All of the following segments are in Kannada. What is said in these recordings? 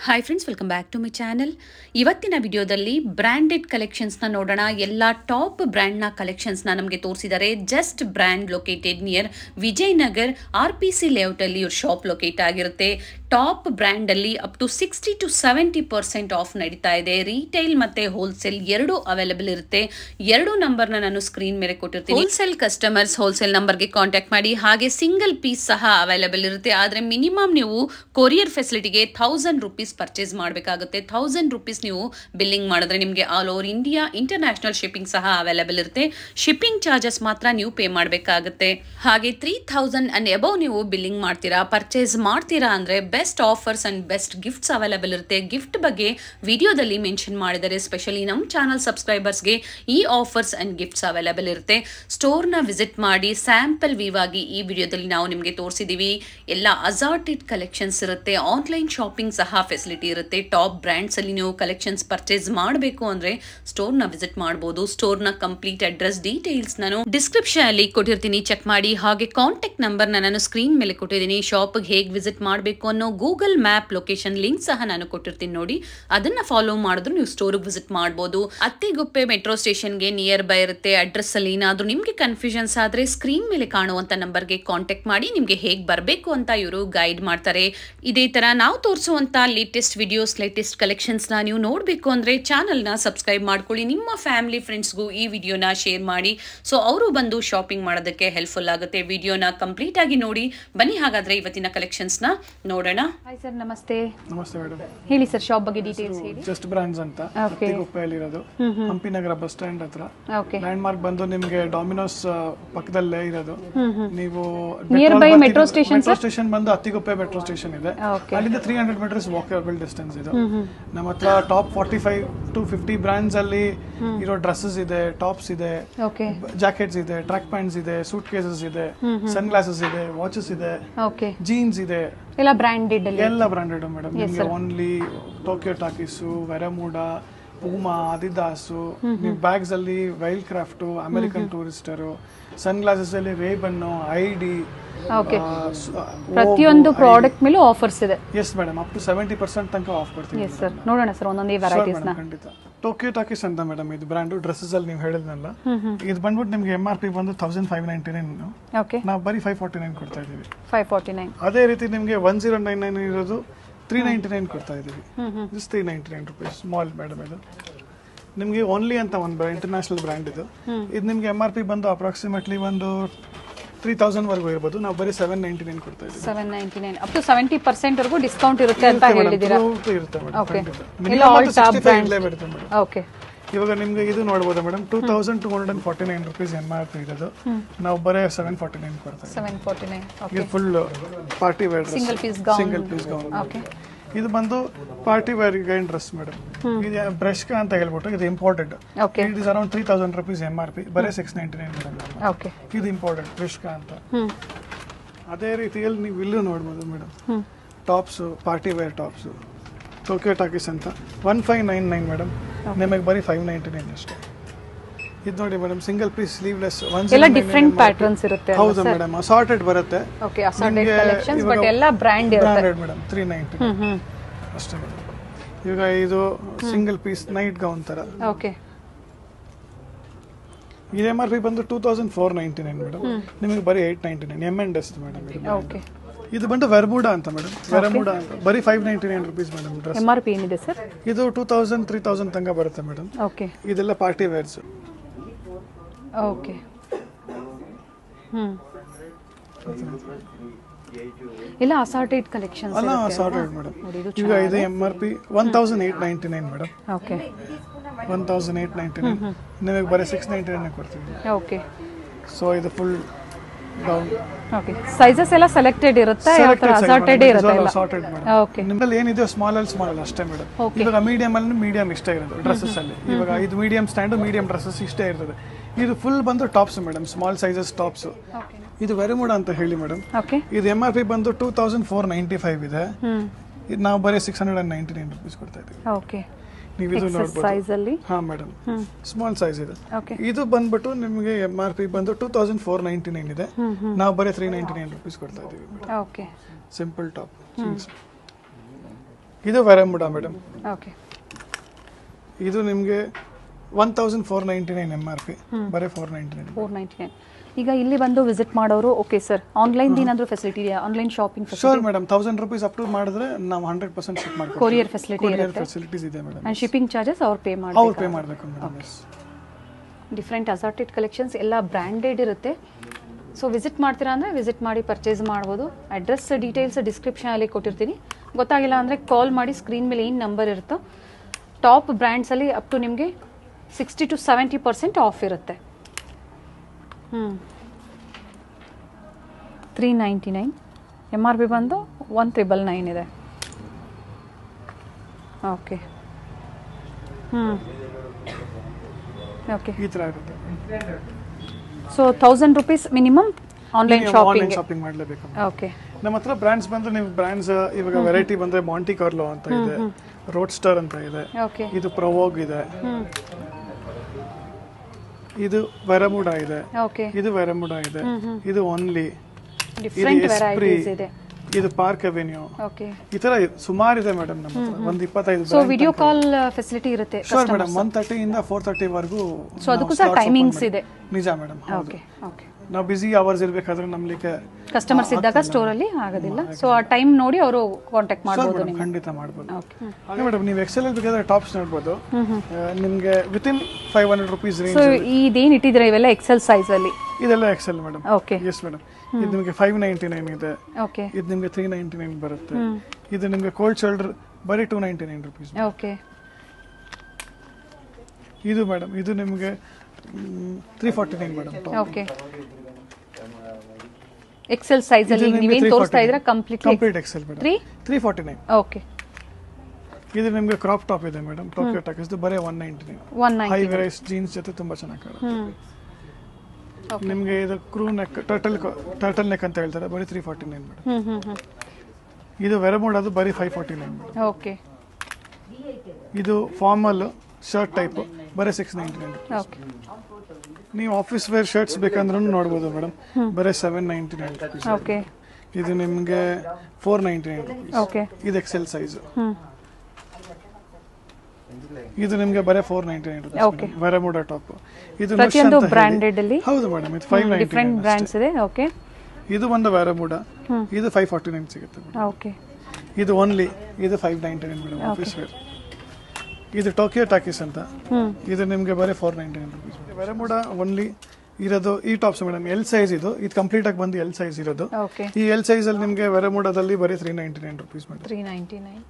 Hi friends welcome back to my channel ಇವತ್ತಿನ ವಿಡಿಯೋದಲ್ಲಿ ಬ್ರ್ಯಾಂಡೆಡ್ ಕಲೆಕ್ಷನ್ಸ್ನ ನೋಡೋಣ ಎಲ್ಲ ಟಾಪ್ ಬ್ರ್ಯಾಂಡ್ನ ಕಲೆಕ್ಷನ್ಸ್ನ ನಮಗೆ ತೋರಿಸಿದ್ದಾರೆ just brand located near Vijayanagar R P C ಲೇಔಟಲ್ಲಿ ಇವ್ರ ಶಾಪ್ ಲೊಕೇಟ್ ಆಗಿರುತ್ತೆ ಟಾಪ್ ಬ್ರ್ಯಾಂಡಲ್ಲಿ up to sixty to seventy percent off ನಡೀತಾ ಇದೆ ರೀಟೈಲ್ ಮತ್ತೆ ಹೋಲ್ಸೇಲ್ ಎರಡು ಅವೈಲೇಬಲ್ ಇರುತ್ತೆ ಎರಡು ನಂಬರ್ನ ನಾನು ಸ್ಕ್ರೀನ್ ಮೇಲೆ ಕೊಟ್ಟಿರ್ತೀನಿ ಹೋಲ್ಸೇಲ್ ಕಸ್ಟಮರ್ಸ್ ಹೋಲ್ಸೇಲ್ ನಂಬರ್ಗೆ ಕಾಂಟ್ಯಾಕ್ಟ್ ಮಾಡಿ ಹಾಗೆ ಸಿಂಗಲ್ ಪೀಸ್ ಸಹ ಅವೈಲೇಬಲ್ ಇರುತ್ತೆ ಆದರೆ ಮಿನಿಮಮ್ ನೀವು ಕೊರಿಯರ್ ಫೆಸಿಲಿಟಿಗೆ ಥೌಸಂಡ್ ರುಪೀಸ್ ಪರ್ಚೇಸ್ ಮಾಡಬೇಕಾಗುತ್ತೆ ಥೌಸಂಡ್ ರುಪೀಸ್ ನೀವು ಬಿಲ್ಲಿಂಗ್ ಮಾಡಿದ್ರೆ ನಿಮಗೆ all over India international shipping ಸಹ ಅವೈಲೇಬಲ್ ಇರುತ್ತೆ ಶಿಪ್ಪಿಂಗ್ ಚಾರ್ಜಸ್ ಮಾತ್ರ ನೀವು ಪೇ ಮಾಡಬೇಕಾಗುತ್ತೆ ಹಾಗೆ ತ್ರೀ ಥೌಸಂಡ್ ಅಂಡ್ ಎಬವ್ ನೀವು ಬಿಲ್ಲಿಂಗ್ ಮಾಡ್ತೀರಾ ಪರ್ಚೇಸ್ ಮಾಡ್ತೀರಾ ಅಂದರೆ best offers and best gifts available ಇರುತ್ತೆ ಗಿಫ್ಟ್ ಬಗ್ಗೆ ವಿಡಿಯೋದಲ್ಲಿ ಮೆನ್ಷನ್ ಮಾಡಿದ್ದಾರೆ ಸ್ಪೆಷಲಿ ನಮ್ಮ ಚಾನಲ್ ಸಬ್ಸ್ಕ್ರೈಬರ್ಸ್ಗೆ ಈ ಆಫರ್ಸ್ ಅಂಡ್ ಗಿಫ್ಟ್ಸ್ ಅವೈಲೇಬಲ್ ಇರುತ್ತೆ ಸ್ಟೋರ್ನ ವಿಸಿಟ್ ಮಾಡಿ ಸ್ಯಾಂಪಲ್ ವ್ಯೂ ಆಗಿ ಈ ವಿಡಿಯೋದಲ್ಲಿ ನಾವು ನಿಮಗೆ ತೋರಿಸಿದ್ದೀವಿ ಎಲ್ಲ ಅಸಾರ್ಟೆಡ್ ಕಲೆಕ್ಷನ್ಸ್ ಇರುತ್ತೆ ಆನ್ಲೈನ್ ಶಾಪಿಂಗ್ ಸಹ ಫೆಸಿಲಿಟಿ ಇರುತ್ತೆ ಟಾಪ್ ಬ್ರ್ಯಾಂಡ್ಸಲ್ಲಿ ನೀವು ಕಲೆಕ್ಷನ್ಸ್ ಪರ್ಚೇಸ್ ಮಾಡಬೇಕು ಅಂದರೆ ಸ್ಟೋರ್ನ ವಿಸಿಟ್ ಮಾಡ್ಬೋದು ಸ್ಟೋರ್ನ ಕಂಪ್ಲೀಟ್ ಅಡ್ರೆಸ್ ಡೀಟೇಲ್ಸ್ ನಾನು ಡಿಸ್ಕ್ರಿಪ್ಷನ್ ಅಲ್ಲಿ ಕೊಟ್ಟಿರ್ತೀನಿ ಚೆಕ್ ಮಾಡಿ ಹಾಗೆ ಕಾಂಟ್ಯಾಕ್ಟ್ ನಂಬರ್ನ ನಾನು ಸ್ಕ್ರೀನ್ ಮೇಲೆ ಕೊಟ್ಟಿದ್ದೀನಿ ಶಾಪ್ಗೆ ಹೇಗೆ ವಿಸಿಟ್ ಮಾಡಬೇಕು ಅನ್ನೋ ಗೂಗಲ್ ಮ್ಯಾಪ್ ಲೊಕೇಶನ್ ಲಿಂಕ್ ಸಹ ನಾನು ಕೊಟ್ಟಿರ್ತೀನಿ ನೋಡಿ ಅದನ್ನ ಫಾಲೋ ಮಾಡಿದ್ರು ನೀವು ಸ್ಟೋರ್ಗೆ ವಿಸಿಟ್ ಮಾಡ್ಬೋದು ಅತ್ತಿಗುಪ್ಪೆ ಮೆಟ್ರೋ ಸ್ಟೇಷನ್ಗೆ ನಿಯರ್ ಬೈ ಇರುತ್ತೆ ಅಡ್ರೆಸ್ ಅಲ್ಲಿ ಏನಾದರೂ ನಿಮಗೆ ಕನ್ಫ್ಯೂಷನ್ಸ್ ಆದರೆ ಸ್ಕ್ರೀನ್ ಮೇಲೆ ಕಾಣುವಂತ ನಂಬರ್ಗೆ ಕಾಂಟ್ಯಾಕ್ಟ್ ಮಾಡಿ ನಿಮಗೆ ಹೇಗೆ ಬರಬೇಕು ಅಂತ ಇವರು ಗೈಡ್ ಮಾಡ್ತಾರೆ ಇದೇ ತರ ನಾವು ತೋರಿಸುವಂತ ಲೇಟೆಸ್ಟ್ ವಿಡಿಯೋಸ್ ಲೇಟೆಸ್ಟ್ ಕಲೆಕ್ಷನ್ಸ್ನ ನೀವು ನೋಡಬೇಕು ಅಂದರೆ ಚಾನಲ್ನ ಸಬ್ಸ್ಕ್ರೈಬ್ ಮಾಡ್ಕೊಳ್ಳಿ ನಿಮ್ಮ ಫ್ಯಾಮಿಲಿ ಫ್ರೆಂಡ್ಸ್ಗೂ ಈ ವಿಡಿಯೋನ ಶೇರ್ ಮಾಡಿ ಸೊ ಅವರು ಬಂದು ಶಾಪಿಂಗ್ ಮಾಡೋದಕ್ಕೆ ಹೆಲ್ಪ್ಫುಲ್ ಆಗುತ್ತೆ ವಿಡಿಯೋನ ಕಂಪ್ಲೀಟ್ ಆಗಿ ನೋಡಿ ಬನ್ನಿ ಹಾಗಾದ್ರೆ ಇವತ್ತಿನ ಕಲೆಕ್ಷನ್ಸ್ನ ನೋಡೋಣ ಹಾಯ್ ಸರ್ ನಮಸ್ತೆ ನಮಸ್ತೆ ಮೇಡಮ್ ಹೇಳಿ ಸರ್ ಶಾಪ್ ಬಗ್ಗೆ ಡೀಟೇಲ್ಸ್ ಹೇಳಿ ಜಸ್ಟ್ ಬ್ರಾಂಡ್ಸ್ ಅಂತ Okay. ಗುಪ್ಪೆಯಲ್ಲಿರೋದು ಹಂಪಿ ನಗರ ಬಸ್ ಸ್ಟ್ಯಾಂಡ್ ಹತ್ರ ಓಕೆ ಲ್ಯಾಂಡ್ ಮಾರ್ಕ್ ಬಂದು ನಿಮ್ಗೆ ಡಾಮಿನೋಸ್ ಪಕ್ಕದಲ್ಲೇ ಇರೋದು ನೀವು Nearby metro station, metro station ಬಂದು ಅತ್ತಿಗುಪ್ಪೆ ಮೆಟ್ರೋ ಸ್ಟೇಷನ್ ಇದೆ Okay. ಅಲ್ಲಿಂದ three hundred metres walkable distance ಇದು ನಮ್ಮ ಹತ್ರ top forty five to fifty brands ಅಲ್ಲಿ ಇರೋ ಡ್ರೆಸ್ಸಸ್ ಇದೆ ಟಾಪ್ಸ್ ಇದೆ ಓಕೆ ಜಾಕೆಟ್ಸ್ ಇದೆ ಟ್ರ್ಯಾಕ್ ಪ್ಯಾಂಟ್ಸ್ ಇದೆ ಸೂಟ್ ಕೇಸಸ್ ಇದೆ ಸನ್ ಗ್ಲಾಸಸ್ ಇದೆ ವಾಚಸ್ ಇದೆ ಓಕೆ ಜೀನ್ಸ್ ಇದೆ ಎಲ್ಲ ಬ್ರ್ಯಾಂಡೆಡ್ ಅಲ್ಲಿ ಎಲ್ಲ ಬ್ರಾಂಡೆಡ್ ಮೇಡಮ್ ನಿಮಗೆ only Tokyo Talkies Vero Moda Puma Adidas ನೀವು ಬ್ಯಾಗ್ಸ್ ಅಲ್ಲಿ Wildcraft American Tourister sunglasses ಅಲ್ಲಿ ರೇಬನ್ನು ಐಡಿ ಓಕೆ ಪ್ರತಿಯೊಂದು ಪ್ರಾಡಕ್ಟ್ ಮೇಲೂ ಆಫರ್ಸ್ ಇದೆ yes madam up to seventy percent ತನಕ ಆಫ್ ಕೊಡ್ತೀವಿ ಎಸ್ ಸರ್ ನೋಡೋಣ ಸರ್ ಒಂದೊಂದೇ ವೆರೈಟೀಸ್ ನ ಮೇಡಮ್ ಖಂಡಿತ ಟೋಕಿಯೋ ಟಾಕೀಸ್ ಅಂತ ಮೇಡಮ್ ಇದು ಬ್ರ್ಯಾಂಡು ಡ್ರೆಸ್ಸಸ್ ಅಲ್ಲಿ ನೀವು ಹೇಳಿದ್ನಲ್ಲ ಇದು ಬಂದ್ಬಿಟ್ಟು ನಿಮ್ಗೆ ಎಂ ಆರ್ ಪಿ ಬಂದು thousand five ninety nine okay ನಾವು ಬರೀ ಫೈವ್ ಫಾರ್ಟಿ ನೈನ್ ಕೊಡ್ತಾ ಇದೀವಿ ಫೈವ್ ಫಾರ್ಟಿ ನೈನ್ ಅದೇ ರೀತಿ ನಿಮಗೆ ಒನ್ ಜೀರೋ ನೈನ್ ನೈನ್ ಇರೋದು ತ್ರೀ ನೈಂಟಿ ನೈನ್ ಕೊಡ್ತಾ ಇದ್ದೀವಿ just three ninety nine rupees small madam ಇದು ನಿಮಗೆ ಓನ್ಲಿ ಅಂತ ಒಂದು ಇಂಟರ್ನ್ಯಾಷನಲ್ ಬ್ರ್ಯಾಂಡ್ ಇದು ಇದು ನಿಮಗೆ ಎಮ್ ಆರ್ ಪಿ ಬಂದು ಅಪ್ರಾಕ್ಸಿಮೇಟ್ಲಿ ಒಂದು ತ್ರೀ ತೌಸಂಡ್ ವರೆಗೂ ಇರ್ಬೋದು ನಾವು ಬರೀ ಸೆವೆನ್ ನೈಂಟಿ ನೈನ್ ಕೊಡ್ತಾ ಇದ್ದೀವಿ seven ninety nine up to seventy percent ವರೆಗೂ ಡಿಸ್ಕೌಂಟ್ ಇರುತ್ತೆ ಅಂತ ಹೇಳಿದ್ದೀರಾ Throughout ಇರುತ್ತೆ ಮೇಡಮ್ Okay. ಖಂಡಿತ ಎಲ್ಲ all minimum top sixty five brands. ಇಲ್ಲೇ ಬರುತ್ತೆ ಮೇಡಮ್ ಓಕೆ ಇವಾಗ ನಿಮ್ಗೆ ಇದು ನೋಡ್ಬೋದು madam two thousand two hundred and forty nine rupees M R P ಇರೋದು ನಾವು ಬರೀ ಸೆವೆನ್ ಫಾರ್ಟಿ ನೈನ್ ಕೊಡ್ತಾ ಇದ್ದೀವಿ ಸೆವೆನ್ ಫಾರ್ಟಿ ನೈನ್ ಓಕೆ ಇದು full party wear Single piece gown. Single piece gown okay ಇದು ಬಂದು party wear gown dress madam ಇದು ಬ್ರಷ್ಕ ಅಂತ ಹೇಳ್ಬಿಟ್ಟು ಇದು important okay it is around three thousand rupees M R P ಬರೀ six ninety nine madam okay ಇದು ಇಂಪಾರ್ಟೆಂಟ್ ಬ್ರಷ್ಕ ಅಂತ ಹ್ಮ್ ಅದೇ ರೀತಿಯಲ್ಲಿ ನೀವು ಇಲ್ಲೂ ನೋಡ್ಬೋದು ಮೇಡಮ್ ಹ್ಮ್ tops party wear tops Tokyo Talkies ಅಂತ one five nine nine madam ನಿಮಗೆ ಬರೀ ಫೈವ್ ನೈಂಟಿ ನೈನ್ ಅಷ್ಟೇ ಇದು ನೋಡಿ madam single piece sleeveless one ಎಲ್ಲ ಡಿಫ್ರೆಂಟ್ ಪ್ಯಾಟರ್ನ್ಸ್ ಇರುತ್ತೆ ಹೌದು ಮೇಡಮ್ ಅಸಾರ್ಟೆಡ್ ಬರುತ್ತೆ ಓಕೆ ಅಸಾರ್ಟೆಡ್ ನಿಮ್ಗೆ ಕಲೆಕ್ಷನ್ಸ್ ಇವಾಗ ಬಟ್ ಎಲ್ಲ ಬ್ರ್ಯಾಂಡ್ ಇರುತ್ತೆ ಬ್ರಾಂಡೆಡ್ ಮೇಡಮ್ ತ್ರೀ ನೈಂಟಿ ಹ್ಮ್ ಹ್ಮ್ ಅಷ್ಟೇ ಮೇಡಮ್ ಇವಾಗ ಇದು ಸಿಂಗಲ್ ಪೀಸ್ ನೈಟ್ ಗೌನ್ ತರ ಓಕೆ ಇದು ಎಮ್ ಆರ್ ಪಿ ಬಂದು two thousand four ninety nine madam ನಿಮಗೆ ಬರೀ eight ninety nine M N ಡೆಸ್ಟ್ ಮೇಡಮ್ ಇದು ಓಕೆ ಇದು ಬಂದು ವೆರ್ಮುಡಾ ಅಂತ ಮೇಡಮ್ ವೆರಮುಡಾ ಅಂತ ಬರೀ five ninety nine rupees madam dress M R P ಏನಿದೆ ಸರ್ ಇದು ಟೂ ತೌಸಂಡ್ ತ್ರೀ ತೌಸಂಡ್ ತನಕ ಬರುತ್ತೆ ಮೇಡಮ್ ಓಕೆ ಇದೆಲ್ಲ ಪಾರ್ಟಿ ವೇರ್ಸ್ ಓಕೆ ಹ್ಮ್ ಎಲ್ಲ ಅಸಾರ್ಟೆಡ್ ಕಲೆಕ್ಷನ್ಸ್ ಅಲ್ಲ ಸಾರ್ಟೆಡ್ ಮೇಡಮ್ ನೋಡಿ ಇದು ಈಗ ಇದು M R P one thousand eight ninety nine madam okay one thousand eight ninety nine ನಿಮಗೆ ಬರೀ ಸಿಕ್ಸ್ ನೈಂಟಿ ನೈನ್ ಕೊಡ್ತೀವಿ ಓಕೆ ಸೊ ಇದು ಫುಲ್ ಡೌನ್ ಓಕೆ ಸೈಜಸ್ ಎಲ್ಲ ಸೆಲೆಕ್ಟೆಡ್ ಇರುತ್ತೆ ಯಾವ ಥರ ಅಸಾರ್ಟೆಡ್ ಇರುತ್ತೆ ಎಲ್ಲ ಸಾರ್ಟೆಡ್ ಮೇಡಮ್ ಓಕೆ ನಿಮ್ಮಲ್ಲಿ ಏನಿದೆ ಸ್ಮಾಲ್ ಅಲ್ಲಿ ಸ್ಮಾಲ್ ಅಲ್ಲಿ ಅಷ್ಟೇ ಮೇಡಮ್ Okay. ಇವಾಗ ಮೀಡಿಯಂ ಅಲ್ಲಿ ಮೀಡಿಯಂ ಇಷ್ಟೇ ಇರೋದು ಡ್ರೆಸ್ಸಸ್ ಅಲ್ಲಿ ಇವಾಗ ಇದು ಮೀಡಿಯಂ ಸ್ಟ್ಯಾಂಡ್ ಮೀಡಿಯಂ ಡ್ರೆಸ್ಸಸ್ ಇಷ್ಟೇ ಇರ್ತದೆ ಇದು ಫುಲ್ ಬಂದು tops madam small sizes tops ಇದು ವೆರಿಮುಡ ಅಂತ ಹೇಳಿ ಮೇಡಮ್ ಓಕೆ ಇದು ಎಮ್ ಆರ್ ಪಿ ಬಂದು two thousand four ninety five ಇದೆ ಹ್ಮ್ ಇದು ನಾವು ಬರೀ six hundred and ninety nine rupees ಕೊಡ್ತಾ ಇದ್ದೀವಿ ಓಕೆ ನೀವು ಇದು ನೋಡ್ಬೋದು ಸೈಜ್ ಅಲ್ಲಿ ಹಾ ಮೇಡಮ್ ಸ್ಮಾಲ್ ಸೈಜ್ ಇದೆ ಓಕೆ ಇದು ಬಂದ್ಬಿಟ್ಟು ನಿಮಗೆ ಎಮ್ ಆರ್ ಪಿ ಬಂದು two thousand four ninety nine ಇದೆ ನಾವು ಬರೀ ತ್ರೀ ನೈಂಟಿ ನೈನ್ ರುಪೀಸ್ ಕೊಡ್ತಾ ಇದ್ದೀವಿ ಓಕೆ ಸಿಂಪಲ್ ಟಾಪ್ ಇದು ವೆರಮುಡ ಮೇಡಮ್ ಓಕೆ ಇದು ನಿಮಗೆ one thousand four ninety nine M R P ಬರೀ four ninety nine four ninety nine ಈಗ ಇಲ್ಲಿ ಬಂದು ವಿಸಿಟ್ ಮಾಡೋರು ಓಕೆ ಸರ್ ಆನ್ಲೈನ್ ಏನಾದರೂ ಫೆಸಿಲಿಟಿ ಇದೆಯಾ online shopping facility sure madam thousand rupees up to ಮಾಡಿದ್ರೆ ನಾವು ಹಂಡ್ರೆಡ್ ಪರ್ಸೆಂಟ್ ಶಿಪ್ ಮಾಡ್ತೀವಿ ಕೊರಿಯರ್ ಫೆಸಿಲಿಟಿ ಕೊರಿಯರ್ ಇರುತ್ತೆ ಫೆಸಿಲಿಟೀಸ್ ಇದೆ ಮೇಡಮ್ ಆ್ಯಂಡ್ ಶಿಪ್ಪಿಂಗ್ ಚಾರ್ಜಸ್ ಅವ್ರು ಪೇ ಅವ್ರು ಮಾಡಿ ಪೇ ಮಾಡಬೇಕು ಮೇಡಮ್ ಡಿಫ್ರೆಂಟ್ ಅಸಾರ್ಟೆಡ್ ಕಲೆಕ್ಷನ್ಸ್ ಎಲ್ಲ ಬ್ರ್ಯಾಂಡೆಡ್ ಇರುತ್ತೆ ಸೊ ವಿಸಿಟ್ ಮಾಡ್ತೀರಾ ಅಂದರೆ ವಿಸಿಟ್ ಮಾಡಿ ಪರ್ಚೇಸ್ ಮಾಡ್ಬೋದು ಅಡ್ರೆಸ್ ಡೀಟೇಲ್ಸ್ ಡಿಸ್ಕ್ರಿಪ್ಷನಲ್ಲಿ ಕೊಟ್ಟಿರ್ತೀನಿ ಗೊತ್ತಾಗಿಲ್ಲ ಅಂದರೆ ಕಾಲ್ ಮಾಡಿ ಸ್ಕ್ರೀನ್ ಮೇಲೆ ಏನು ನಂಬರ್ ಇರುತ್ತೋ ಟಾಪ್ ಬ್ರ್ಯಾಂಡ್ಸಲ್ಲಿ ಅಪ್ ಟು ನಿಮಗೆ sixty to seventy percent off ಇರುತ್ತೆ ಹ್ಞೂ three ninety nine M R P ಬಂದು ಒನ್ ತ್ರಿಬಲ್ ನೈನ್ ಇದೆ ಓಕೆ ಹ್ಞೂ ಓಕೆ ಈ ತರ ಇರುತ್ತೆ so thousand rupees minimum online online shopping shopping ಮಾಡಲೇಬೇಕು ಓಕೆ ನಮ್ಮ ಹತ್ರ ಬ್ರ್ಯಾಂಡ್ಸ್ ಬಂದ್ರೆ ನೀವು ಬ್ರ್ಯಾಂಡ್ಸ್ ಇವಾಗ ವೆರೈಟಿ ಬಂದ್ರೆ ಮಾಂಟಿ ಕಾರ್ಲೋ ಅಂತ ಇದೆ ರೋಡ್ ಸ್ಟಾರ್ ಅಂತ ಇದೆ ಓಕೆ ಇದು ಪ್ರವೋಗ್ ಇದೆ ಇದು ವೆರಮುಡ ಇದೆ ಓಕೆ ಇದು ವೆರಮುಡ ಇದೆ ಇದು ಓನ್ಲಿ ಡಿಫ್ರೆಂಟ್ ಇದು ಎಸ್ಪ್ರಿ ವೆರೈಟೀಸ್ ಇದೆ ಇದು ಪಾರ್ಕ್ ಅವೆನ್ಯೂ ಓಕೆ ಈ ತರ ಸುಮಾರು ಇದೆ ಮೇಡಮ್ ನಮ್ಮ ಹತ್ರ ಒಂದು ಇಪ್ಪತ್ತೈದು ಸೊ ವಿಡಿಯೋ ಕಾಲ್ ಫೆಸಿಲಿಟಿ ಇರುತ್ತೆ ಶೋರ್ ಮೇಡಮ್ ಒನ್ ತರ್ಟಿ ಇಂದ ಫೋರ್ ತರ್ಟಿ ವರೆಗೂ ಸೊ ಅದಕ್ಕೂ ಸಹ ಟೈಮಿಂಗ್ಸ್ ಇದೆ ನಿಜ ಮೇಡಮ್ ಹೌದು ಓಕೆ ಓಕೆ ನಾವು ಬಿಸಿ ಅವರ್ಸ್ ಇರ್ಬೇಕಾದ್ರೆ ನಮ್ಲಿಕ್ಕೆ ಕಸ್ಟಮರ್ಸ್ ಇದ್ದಾಗ ಸ್ಟೋರಲ್ಲಿ ಆಗೋದಿಲ್ಲ ಸೊ ಆ ಟೈಮ್ ನೋಡಿ ಅವರು ಕಾಂಟ್ಯಾಕ್ಟ್ ಶೋರ್ ಮಾಡ್ಬೋದು ಮೇಡಮ್ ನಿಮ್ಗೆ ಖಂಡಿತ ಮಾಡ್ಬೋದು ಓಕೆ ಹಾಗೆ ಮೇಡಮ್ ನೀವು ಎಕ್ಸೆಲ್ ಅಲ್ಲಿ ಬೇಕಾದ್ರೆ ಟಾಪ್ಸ್ ನೋಡ್ಬೋದು ಆ, ನಿಮ್ಗೆ within five hundred rupees range so ಇದೇನು ಇಟ್ಟಿದ್ದೀರಾ ಇವೆಲ್ಲ ಎಕ್ಸೆಲ್ ಸೈಜಲ್ಲಿ ಇದೆಲ್ಲ XL madam okay yes madam ಇದು ನಿಮಗೆ ಫೈವ್ ನೈಂಟಿ ನೈನ್ ಇದೆ ಓಕೆ ಇದು ನಿಮಗೆ ತ್ರೀ ನೈಂಟಿ ನೈನ್ ಬರುತ್ತೆ ಇದು ನಿಮಗೆ ಕೋಲ್ಡ್ ಶೋಲ್ಡರ್ ಬರೀ two ninety nine rupees okay ಇದು ಮೇಡಮ್ ಇದು ನಿಮಗೆ three forty nine madam okay XL ಸೈಜಲ್ಲಿ ನೀವೇನು ತೋರಿಸ್ತಾ ಇದ್ದೀರಾ completely complete XL madam three three forty nine okay ಇದು ನಿಮಗೆ ಕ್ರಾಪ್ ಟಾಪ್ ಇದೆ ಮೇಡಮ್ ಟೋಕಿಯೋ ಟಾಕ್ ಇದು ಬರೀ ಒನ್ ನೈಂಟಿ ನೈನ್ ಒನ್ ಹೈ ನೈಂಟಿ ವೆರೈಸ್ ಜೀನ್ಸ್ ಜೊತೆ ತುಂಬಾ ಚೆನ್ನಾಗಿ ಕಾಣುತ್ತೆ ಹ್ಞೂ ನಿಮಗೆ ಇದು crew neck turtle turtle neck ಅಂತ ಹೇಳ್ತಾರೆ ಬರೀ ತ್ರೀ ಫಾರ್ಟಿ ನೈನ್ ಮೇಡಮ್ ಹ್ಞೂ ಹ್ಞೂ ಹ್ಞೂ ಇದು ವೆರಮೋಡ್ ಅದು ಬರೀ five forty nine madam okay ಇದು ಫಾರ್ಮಲ್ ಶರ್ಟ್ ಟೈಪ್ ಬರೀ ಸಿಕ್ಸ್ ನೈಂಟಿ ನೈನ್ ಓಕೆ ನೀವು ಆಫೀಸ್ ವೇರ್ ಶರ್ಟ್ಸ್ ಬೇಕಂದ್ರೂ ನೋಡ್ಬೋದು ಮೇಡಮ್ ಬರೀ seven ninety nine rupees okay ಇದು ನಿಮಗೆ four ninety nine rupees okay ಇದು ಎಕ್ಸೆಲ್ ಸೈಜ್ ಹ್ಞೂ ಇದು ನಿಮಗೆ ಬರೀ four ninety nine Okay. Rupees Vero Moda top ಇದು Nush ಪ್ರತಿಯೊಂದು ಅಂತ ಹೇಳಿ. ಬ್ರ್ಯಾಂಡೆಡ್ ಅಲ್ಲಿ ಹೌದು ಮೇಡಮ್ ಇದು ಫೈವ್ ನೈಂಟಿ ಡಿಫ್ರೆಂಟ್ ಬ್ರ್ಯಾಂಡ್ಸ್ ಇದೆ ಓಕೆ ಇದು ಒಂದು ವ್ಯಾರಮೂಡ ಇದು ಫೈವ್ ಫಾರ್ಟಿ ನೈನ್ ಸಿಗುತ್ತೆ ಮೇಡಮ್ ಓಕೆ ಇದು ಓನ್ಲಿ ಇದು five ninety nine madam office wear ಇದು ಟೋಕಿಯೋ ಟಾಕೀಸ್ ಅಂತ ಹ್ಮ್ ಇದು ನಿಮಗೆ ಬರೀ four ninety nine rupees Vero Moda only ಇರೋದು ಈ ಟಾಪ್ಸ್ ಮೇಡಮ್ ಎಲ್ ಸೈಜ್ ಇದು ಇದು ಕಂಪ್ಲೀಟ್ ಆಗಿ ಬಂದು ಎಲ್ ಸೈಜ್ ಇರೋದು ಓಕೆ ಈ ಎಲ್ ಸೈಜ್ ಅಲ್ಲಿ ನಿಮಗೆ ವ್ಯಾರಮೂಡದಲ್ಲಿ ಬರೀ three ninety nine rupees madam three ninety nine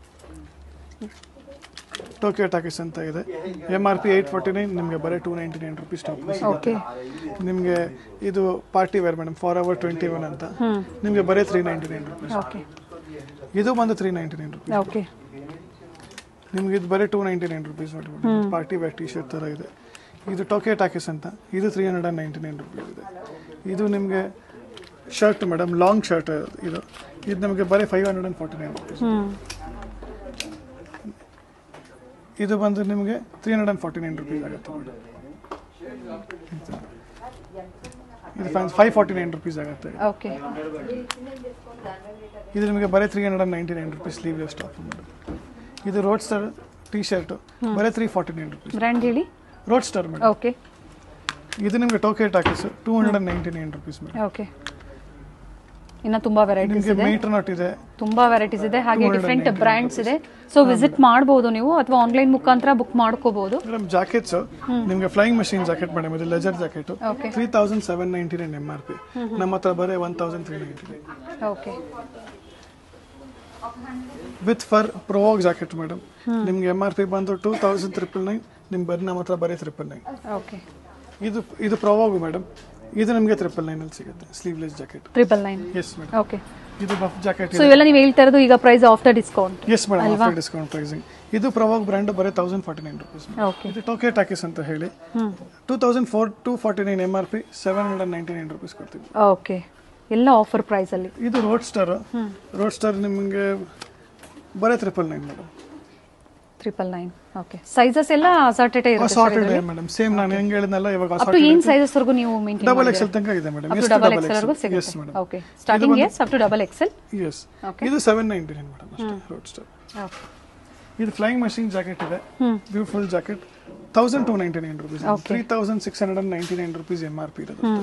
Tokyo Talkies ಅಂತ ಇದೆ M R P eight forty nine ನಿಮಗೆ ಬರೀ two ninety nine rupees top okay ನಿಮಗೆ ಇದು party wear madam Forever twenty one ಅಂತ ನಿಮಗೆ ಬರೀ three ninety nine rupees okay ಇದು ಬಂದು three ninety nine rupees okay ನಿಮ್ಗೆ ಇದು ಬರೀ ಟೂ ನೈಂಟಿ ನೈನ್ ರುಪೀಸ್ ನೋಡಿ ಪಾರ್ಟಿ ವೇರ್ ಟಿ ಶರ್ಟ್ ಥರ ಇದೆ ಇದು ಟೋಕಿಯೋ ಟಾಕೀಸ್ ಅಂತ ಇದು three hundred and ninety nine rupees ಇದೆ ಇದು ನಿಮಗೆ ಶರ್ಟ್ ಮೇಡಮ್ ಲಾಂಗ್ ಶರ್ಟ್ ಇದು ಇದು ನಮಗೆ ಬರೀ five hundred and forty nine rupees ಹ್ಮ್ ಇದು ಬಂದು ನಿಮಗೆ three hundred and forty nine rupees ಆಗುತ್ತೆ ಮೇಡಮ್ ಇದು ಫೈವ್ ಫಾರ್ಟಿ ನೈನ್ ರುಪೀಸ್ ಆಗುತ್ತೆ ಓಕೆ ಇದು ನಿಮಗೆ ಬರೀ three hundred and ninety nine rupees sleeveless top madam ಇದು ರೋಡ್ ಸ್ಟಾರ್ ಟಿ ಶರ್ಟ್ ಬರೀ three forty nine rupees brand ಹೇಳಿ ರೋಡ್ ಸ್ಟಾರ್ ಮೇಡಮ್ ಓಕೆ ಇದು ನಿಮಗೆ Tokyo Talkies two hundred and ninety nine rupees madam okay ಇನ್ನ ತುಂಬಾ ವೆರೈಟೀಸ್ ನಿಮಗೆ ಇದೆ ಮೀಟರ್ ನಾಟ್ ಇದೆ ತುಂಬಾ ವೆರೈಟೀಸ್ ಇದೆ ಹಾಗೆ ಡಿಫ್ರೆಂಟ್ ಬ್ರ್ಯಾಂಡ್ಸ್ ಇದೆ ಸೊ ವಿಸಿಟ್ ಮಾಡಬಹುದು ನೀವು ಅಥವಾ ಆನ್ಲೈನ್ ಮುಖಾಂತರ ಬುಕ್ ಮಾಡ್ಕೋಬಹುದು ಮೇಡಮ್ ಜಾಕೆಟ್ಸ್ ನಿಮಗೆ ಫ್ಲೈಯಿಂಗ್ ಮಷೀನ್ ಜಾಕೆಟ್ ಮೇಡಮ್ ಇದು leather jacket Okay. Three thousand seven ninety nine M R P ನಮ್ಮ ಹತ್ರ ಬರೀ one thousand three ninety nine okay with fur Provogue jacket madam ನಿಮ್ಗೆ ಎಮ್ ಆರ್ ಪಿ ಬಂದು ಟೂ ತೌಸಂಡ್ ಟ್ರಿಪಲ್ ನೈನ್ ನಿಮ್ಗೆ ಬರೀ ನಮ್ಮ ಹತ್ರ ಬರೀ ಟ್ರಿಪಲ್ ನೈನ್ ಓಕೆ ಇದು ಇದು ಪ್ರೋವಾಗು ಮೇಡಮ್ ಇದು ನಿಮಗೆ ಟ್ರಿಪಲ್ ನೈನ್ ಅಲ್ಲಿ ಸಿಗುತ್ತೆ sleeveless jacket triple nine yes madam okay ಇದು ಬಫ್ ಜಾಕೆಟ್ ಸೊ ಇವೆಲ್ಲ ನೀವು ಹೇಳ್ತಾ ಇರೋದು ಈಗ price of the discount yes madam after discount pricing ಇದು ಪ್ರವಾಗ್ ಬ್ರ್ಯಾಂಡ್ ಬರೀ thousand forty nine rupees okay ಇದು ಟೋಕೆ ಟಾಕೀಸ್ ಅಂತ ಹೇಳಿ two thousand four two forty nine M R P seven hundred ninety nine rupees ಕೊಡ್ತೀವಿ ಓಕೆ ಎಲ್ಲ ಆಫರ್ ಪ್ರೈಸ್ ಅಲ್ಲಿ ಇದು ರೋಡ್ ಸ್ಟಾರ್ ರೋಡ್ ಸ್ಟಾರ್ ನಿಮಗೆ ಬರೀ triple nine madam triple nine okay sizes ಎಲ್ಲ ಅಸಾರ್ಟೆಡ್ ಇರುತ್ತೆ ಅಸಾರ್ಟೆಡ್ ಮೇಡಮ್ ಸೇಮ್ ನಾನು ಹೆಂಗೆ ಹೇಳಿದ್ನಲ್ಲ ಇವಾಗ ಅಪ್ ಟು ಏನ್ ಸೈಜಸ್ ವರೆಗೂ ನೀವು ಮೇಂಟೈನ್ ಡಬಲ್ ಎಕ್ಸೆಲ್ ತನಕ ಇದೆ ಮೇಡಮ್ ಅಪ್ ಟು ಎಷ್ಟು ಡಬಲ್ ಡಬಲ್ ಎಕ್ಸೆಲ್ ವರೆಗೂ ಎಕ್ಸೆಲ್ ಎಸ್ ಸಿಗುತ್ತೆ madam okay starting S up to double XL yes ಇದು ಸೆವೆನ್ ನೈಂಟಿ ನೈನ್ ಮೇಡಮ್ ಅಷ್ಟೇ ರೋಡ್ ಸ್ಟಾರ್ ಓಕೆ ಇದು ಫ್ಲೈಯಿಂಗ್ ಮಷೀನ್ ಜಾಕೆಟ್ ಇದೆ ಹ್ಮ್ beautiful jacket thousand two ninety nine rupees Okay. Three thousand six hundred and ninety nine rupees M R P ಇರೋದು ಹ್ಮ್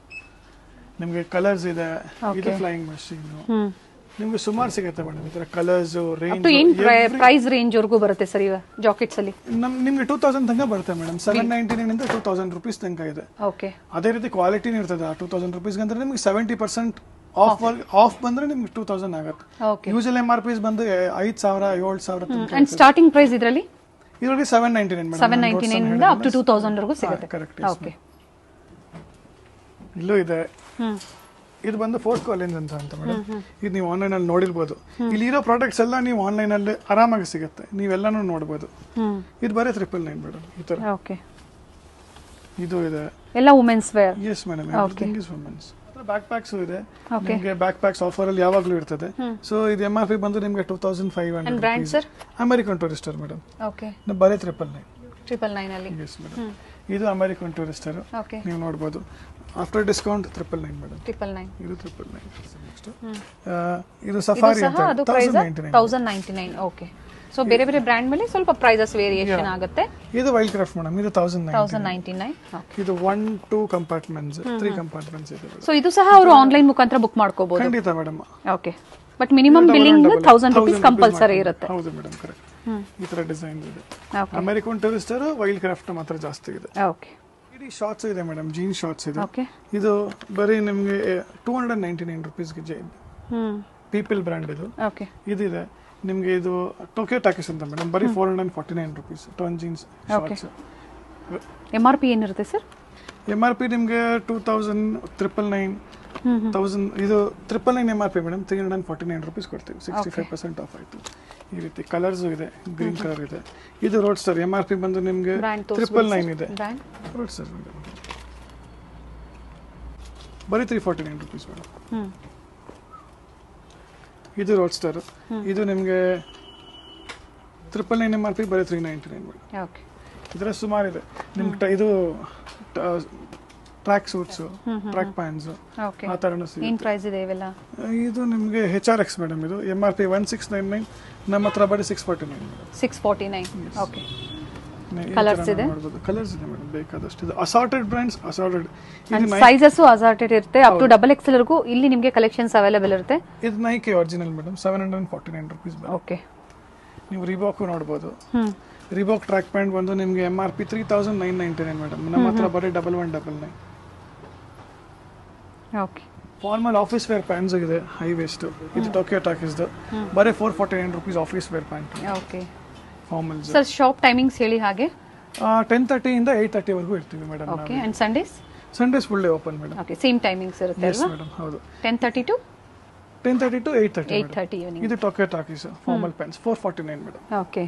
ನಿಮಗೆ ಕಲರ್ಸ್ ಇದೆ ಇದು Okay. ಫ್ಲೈಯಿಂಗ್ ಮಷೀನ್ ಹ್ಮ್ ನಿಮ್ಗೆ ಸುಮಾರು ಸಿಗುತ್ತೆ ಮೇಡಮ್ ಈ ಥರ ಕಲರ್ಸ್ ಅಪ್ ಟು ಏನ್ ರೇಂಜ್ ಪ್ರೈಸ್ ರೇಂಜ್ ವರೆಗೂ ಬರುತ್ತೆ ಸರ್ ಇವ ಜಾಕೆಟ್ಸ್ ಅಲ್ಲಿ ನಮ್ ನಿಮ್ಗೆ ಟೂ ತೌಸಂಡ್ ತನಕ ಬರುತ್ತೆ ಮೇಡಮ್ ಸೆವೆನ್ ನೈಂಟಿ ನೈನ್ ಇಂದ ಟೂ ತೌಸಂಡ್ ರುಪೀಸ್ ತನಕ ಇದೆ ಓಕೆ ಅದೇ ರೀತಿ ಕ್ವಾಲಿಟಿನೂ ಇರ್ತದೆ ಆ ಟೂ ತೌಸಂಡ್ ರುಪೀಸ್ಗೆ ಅಂದ್ರೆ ನಿಮ್ಗೆ ಸೆವೆಂಟಿ ಪರ್ಸೆಂಟ್ ಆಫ್ ಆಫ್ ಬಂದ್ರೆ ನಿಮ್ಗೆ ಟೂ ತೌಸಂಡ್ ಆಗುತ್ತೆ okay usual M R P ಬಂದು ಐದು ಸಾವಿರ ಏಳು ಸಾವಿರ ತನಕ ಅಂಡ್ ಸ್ಟಾರ್ಟಿಂಗ್ ಪ್ರೈಸ್ ಇದರಲ್ಲಿ ಇದರಲ್ಲಿ seven ninety nine seven ninety nine ಇಂದ ಅಪ್ ಟು ಟೂ ತೌಸಂಡ್ ವರೆಗೂ ಸಿಗುತ್ತೆ ಕರೆಕ್ಟ್ ಓಕೆ ಇಲ್ಲೂ ಇದೆ ಹ್ಮ್ ಇದು ಬಂದು ಫೋರ್ಟ್ ಕಾಲೇಜ್ ಅಂತ ಅಂತ ಮೇಡಮ್ ಇದು ನೀವು ಆನ್ಲೈನ್ ಅಲ್ಲಿ ನೋಡಿರ್ಬೋದು ಇಲ್ಲಿ ಇರೋ ಪ್ರಾಡಕ್ಟ್ಸ್ ಎಲ್ಲ ನೀವು ಆನ್ಲೈನ್ ಅಲ್ಲಿ ಆರಾಮಾಗಿ ಸಿಗುತ್ತೆ ನೀವೆಲ್ಲಾನು ನೋಡ್ಬೋದು ಹ್ಮ್ ಇದು ಬರೀ ಟ್ರಿಪಲ್ ನೈನ್ ಮೇಡಮ್ ಈ ತರ ಓಕೆ ಇದು ಇದೆ ಎಲ್ಲ women's wear yes madam everything is women's backpacks ಇದೆ Okay. ನಿಮಗೆ ಬ್ಯಾಕ್ ಪ್ಯಾಕ್ಸ್ ಆಫರ್ ಅಲ್ಲಿ ಯಾವಾಗಲೂ ಇರ್ತದೆ ಸೊ ಇದು ಎಮ್ ಆರ್ ಪಿ ಬಂದು ನಿಮಗೆ two thousand five and hundred brand sir American Tourister madam okay ಬರೀ ಟ್ರಿಪಲ್ ನೈನ್ ಟ್ರಿಪಲ್ ನೈನ್ ಅಲ್ಲಿ ಎಸ್ ಮೇಡಮ್ ಇದು ಅಮೆರಿಕನ್ ಟೂರಿಸ್ಟರ್ ಓಕೆ ನೀವು ನೋಡ್ಬೋದು after discount triple nine madam triple nine ಇದು ಟ್ರಿಪಲ್ ನೈನ್ ನೆಕ್ಸ್ಟ್ ಇದು ಇದು ಸಫಾರಿ ಸಹ ಅದು ಅಂತ price thousand ninety nine thousand ninety nine okay so ಬೇರೆ ಬೇರೆ ಬ್ರ್ಯಾಂಡ್ ಮೇಲೆ ಸ್ವಲ್ಪ ಪ್ರೈಸಸ್ ವೇರಿಯೇಷನ್ ಆಗುತ್ತೆ ಇದು ವೈಲ್ಡ್ ಕ್ರಾಫ್ಟ್ ಮೇಡಮ್ ಇದು thousand nine thousand ninety nine ಇದು one two compartments three compartments ಇದೆ madam. ಸೊ ಇದು ಸಹ ಅವರು ಆನ್ಲೈನ್ ಮುಖಾಂತರ ಬುಕ್ ಮಾಡ್ಕೋಬಹುದು ಖಂಡಿತ madam okay but minimum billing thousand rupees compulsory ಇರುತ್ತೆ ಹೌದು ಮೇಡಮ್ ಕರೆಕ್ಟ್ ಈ ತರ ಡಿಸೈನ್ ಇದೆ okay American Tourister Wildcraft ಮಾತ್ರ ಜಾಸ್ತಿ ಇದೆ ಓಕೆ ಇಡೀ ಶಾರ್ಟ್ಸ್ ಇದೆ ಮೇಡಮ್ ಜೀನ್ ಶಾರ್ಟ್ಸ್ ಇದೆ ಓಕೆ ಇದು ಬರೀ ನಿಮಗೆ ಟೂ ಹಂಡ್ರೆಡ್ ನೈಂಟಿ ನೈನ್ ರುಪೀಸ್ಗೆ ಜೈ ಹ್ಮ್ ಪೀಪಲ್ ಬ್ರ್ಯಾಂಡ್ ಇದು ಓಕೆ ಇದಿದೆ ನಿಮಗೆ ಇದು ಟೋಕಿಯೋ ಟಾಕಿಸ್ ಅಂತ ಮೇಡಮ್ ಬರೀ four hundred forty nine rupees torn jeans shorts M R P ಏನಿರುತ್ತೆ ಸರ್ ಎಮ್ ಆರ್ ಪಿ ನಿಮಗೆ two thousand triple nine thousand ಇದು triple nine M R P madam three hundred and forty nine rupees ಕೊಡ್ತೀವಿ ಸಿಕ್ಸ್ಟಿ ಫೈವ್ ಪರ್ಸೆಂಟ್ ಆಫ್ ಆಯಿತು ಈ ರೀತಿ ಕಲರ್ಸು ಇದೆ ಗ್ರೀನ್ ಕಲರ್ ಇದೆ ಇದು Roadster M R P ಬಂದು ನಿಮಗೆ ಬ್ರ್ಯಾಂಡ್ ಟ್ರಿಪಲ್ ನೈನ್ ಇದೆ ಬ್ರ್ಯಾಂಡ್ ರೋಡ್ ಸ್ಟರ್ ಬರೀ three forty nine rupees madam ಹ್ಮ್ ಇದು ರೋಡ್ ಸ್ಟರ್ ಇದು ನಿಮಗೆ triple nine M R P ಬರೀ three ninety nine madam okay ಇದರ ಸುಮಾರಿದೆ ನಿಮ್ಗೆ ಇದು track suits track pants okay ಆ ಥರನೂ ಸಿಗುತ್ತೆ ಏನ್ ಪ್ರೈಸ್ ಇದೆ ಇವೆಲ್ಲ ಇದು ನಿಮಗೆ ಹೆಚ್ ಆರ್ ಎಕ್ಸ್ ಮೇಡಮ್ ಇದು M R P one six nine nine ನಮ್ಮ ಹತ್ರ ಬರೀ six forty nine six forty nine okay madam Colours ಇದೆ? ನೋಡ್ಬೋದು ಕಲರ್ಸ್ ಇದೆ ಮೇಡಮ್ ಬೇಕಾದಷ್ಟು ಇದು ಅಸಾರ್ಟೆಡ್ ಬ್ರ್ಯಾಂಡ್ಸ್ ಅಸಾರ್ಟೆಡ್ ಇದು ನೈ ಸೈಜಸ್ ಅಸಾರ್ಟೆಡ್ ಇರುತ್ತೆ ಅಪ್ ಟು ಡಬಲ್ ಎಕ್ಸ್ ವರೆಗೂ ಇಲ್ಲಿ ನಿಮಗೆ ಕಲೆಕ್ಷನ್ಸ್ ಅವೈಲೇಬಲ್ ಇರುತ್ತೆ ಇದು Nike original madam seven hundred and forty nine rupees okay ನೀವು ರಿಬಾಕು ನೋಡ್ಬೋದು ಹ್ಮ್ ರಿಬಾಕ್ ಟ್ರ್ಯಾಕ್ ಪ್ಯಾಂಟ್ ಬಂದು ನಿಮಗೆ M R P three thousand nine ninety nine madam ನಮ್ಮ ಹತ್ರ ಬರೀ double one double nine okay formal office wear pants ಇದೆ ಹೈ ವೇಸ್ಟ್ ಇದು ಟೋಕಿಯೋ ಟಾಕಿಸ್ದು ಬರೀ four forty nine rupees office wear pant okay formals sir shop timings ಹೇಳಿ ಹಾಗೆ ಟೆನ್ ತರ್ಟಿಯಿಂದ ಏಯ್ಟ್ ತರ್ಟಿವರೆಗೂ ಇರ್ತೀವಿ madam okay and sundays sundays full day open madam okay same timings ಇರುತ್ತೆ ಎಸ್ ಅಲ್ವಾ ಮೇಡಮ್ ಹೌದು ten thirty to ten thirty to eight thirty eight thirty evening ಇದು Tokyo Talkies formal pants four forty nine madam okay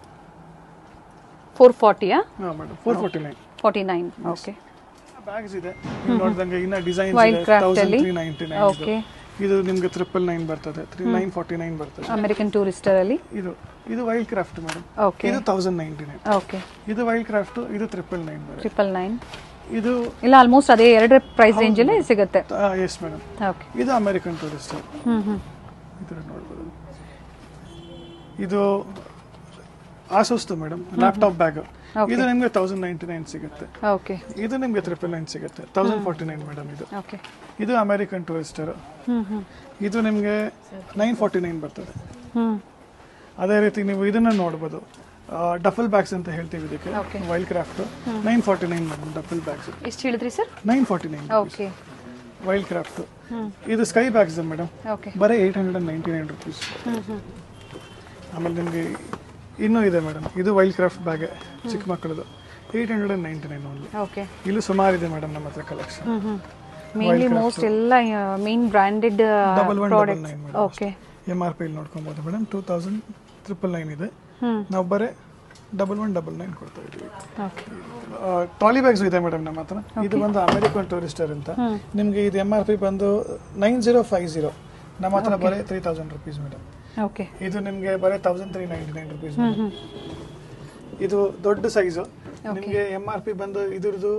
four ಫಾರ್ಟಿಯಾ ಹಾಂ madam four forty nine forty nine okay bags ಇದೆ ನೀವು ನೋಡಿದಂಗೆ ಇನ್ನ ಡಿಸೈನ್ಸ್ Wild ಇದೆ craft ತೌಸಂಡ್ ಅಲ್ಲಿ? Three ninety Okay. ನೈನ್ ಇದು ನಿಮಗೆ ಟ್ರಿಪಲ್ ನೈನ್ ಬರ್ತದೆ ತ್ರೀ ನೈನ್ ಫಾರ್ಟಿ ನೈನ್ ಬರ್ತದೆ ಅಮೆರಿಕನ್ ಟೂರಿಸ್ಟರ್ ಅಲ್ಲಿ ಇದು ಇದು ವೈಲ್ಡ್ ಕ್ರಾಫ್ಟ್ ಮೇಡಮ್ ಓಕೆ ಇದು ತೌಸಂಡ್ ನೈಂಟಿ ನೈನ್ ಓಕೆ ಇದು ವೈಲ್ಡ್ ಕ್ರಾಫ್ಟ್ ಇದು ಟ್ರಿಪಲ್ ನೈನ್ ಬರುತ್ತೆ ಟ್ರಿಪಲ್ ನೈನ್ ಇದು ಇಲ್ಲ ಆಲ್ಮೋಸ್ಟ್ ಅದೇ ಎರಡು ಪ್ರೈಸ್ ರೇಂಜಲ್ಲೇ ಸಿಗುತ್ತೆ ಎಸ್ ಮೇಡಮ್ ಓಕೆ ಇದು ಅಮೆರಿಕನ್ ಟೂರಿಸ್ಟ್ ಹ್ಮ್ ಹ್ಮ್ ಈ ಥರ ನೋಡ್ಬೋದು ಇದು ಆಸೋಸ್ತು ಮೇಡಮ್ ಲ್ಯಾಪ್ಟಾಪ್ ಬ್ಯಾಗ್ ಇದು ನಿಮಗೆ ತೌಸಂಡ್ ನೈಂಟಿ ನೈನ್ ಸಿಗುತ್ತೆ ಓಕೆ ಇದು ನಿಮಗೆ ಟ್ರಿಪಲ್ ನೈನ್ ಸಿಗುತ್ತೆ ತೌಸಂಡ್ ಫಾರ್ಟಿ ನೈನ್ ಮೇಡಮ್ ಇದು ಓಕೆ ಇದು ಅಮೆರಿಕನ್ ಟೂರಿಸ್ಟರ್ ಹ್ಮ್ ಹ್ಮ್ ಇದು ನಿಮಗೆ ನೈನ್ ಫಾರ್ಟಿ ನೈನ್ ಬರ್ತದೆ ಹ್ಮ್ ಅದೇ ರೀತಿ ನೀವು ಇದನ್ನ ನೋಡ್ಬೋದು ಡಫಲ್ ಬ್ಯಾಗ್ಸ್ ಅಂತ ಹೇಳ್ತೀವಿ ಇದಕ್ಕೆ Okay. Wildcraft nine forty nine madam duffel bags ಎಷ್ಟು ಹೇಳಿದ್ರಿ sir nine forty nine okay Wildcraft ಇದು ಸ್ಕೈ ಬ್ಯಾಗ್ಸ್ ಮೇಡಮ್ ಓಕೆ ಬರೀ eight hundred and ninety nine rupees hmm hmm ಆಮೇಲೆ ನಿಮಗೆ ಇನ್ನೂ ಇದೆ ಮೇಡಮ್ ಇದು ವೈಲ್ಡ್ ಕ್ರಾಫ್ಟ್ ಬ್ಯಾಗ್ ಚಿಕ್ಕ ಮಕ್ಕಳದು eight hundred and ninety nine only okay ಇಲ್ಲೂ ಸುಮಾರು ಇದೆ ಮೇಡಮ್ ನಮ್ಮ ಹತ್ರ collection hmm hmm mainly most ಎಲ್ಲ main branded double one double product nine okay M R P ಇಲ್ಲಿ ನೋಡ್ಕೊಬೋದು madam two thousand triple nine ಇದೆ ಹ್ಮ್ ನಾವು ಬರೀ ಡಬಲ್ ಒನ್ ಡಬಲ್ ನೈನ್ ಕೊಡ್ತಾ ಇದ್ದೀವಿ ಓಕೆ ಟ್ರಾಲಿ ಬ್ಯಾಗ್ಸ್ ಇದೆ ಮೇಡಮ್ ನಮ್ಮ ಹತ್ರ ಇದು ಬಂದು ಅಮೆರಿಕನ್ ಟೂರಿಸ್ಟರ್ ಅಂತ ನಿಮಗೆ ಇದು ಎಮ್ ಆರ್ ಪಿ ಬಂದು ನೈನ್ ಜೀರೋ ಫೈವ್ ಜೀರೋ ನಮ್ಮ ಹತ್ರ ಬರೀ three thousand rupees madam okay ಇದು ನಿಮಗೆ ಬರೀ thousand three ninety nine rupees hmm hmm ಇದು ದೊಡ್ಡ ಸೈಜು ನಿಮಗೆ ಎಮ್ ಆರ್ ಪಿ ಬಂದು ಇದ್ರದ್ದು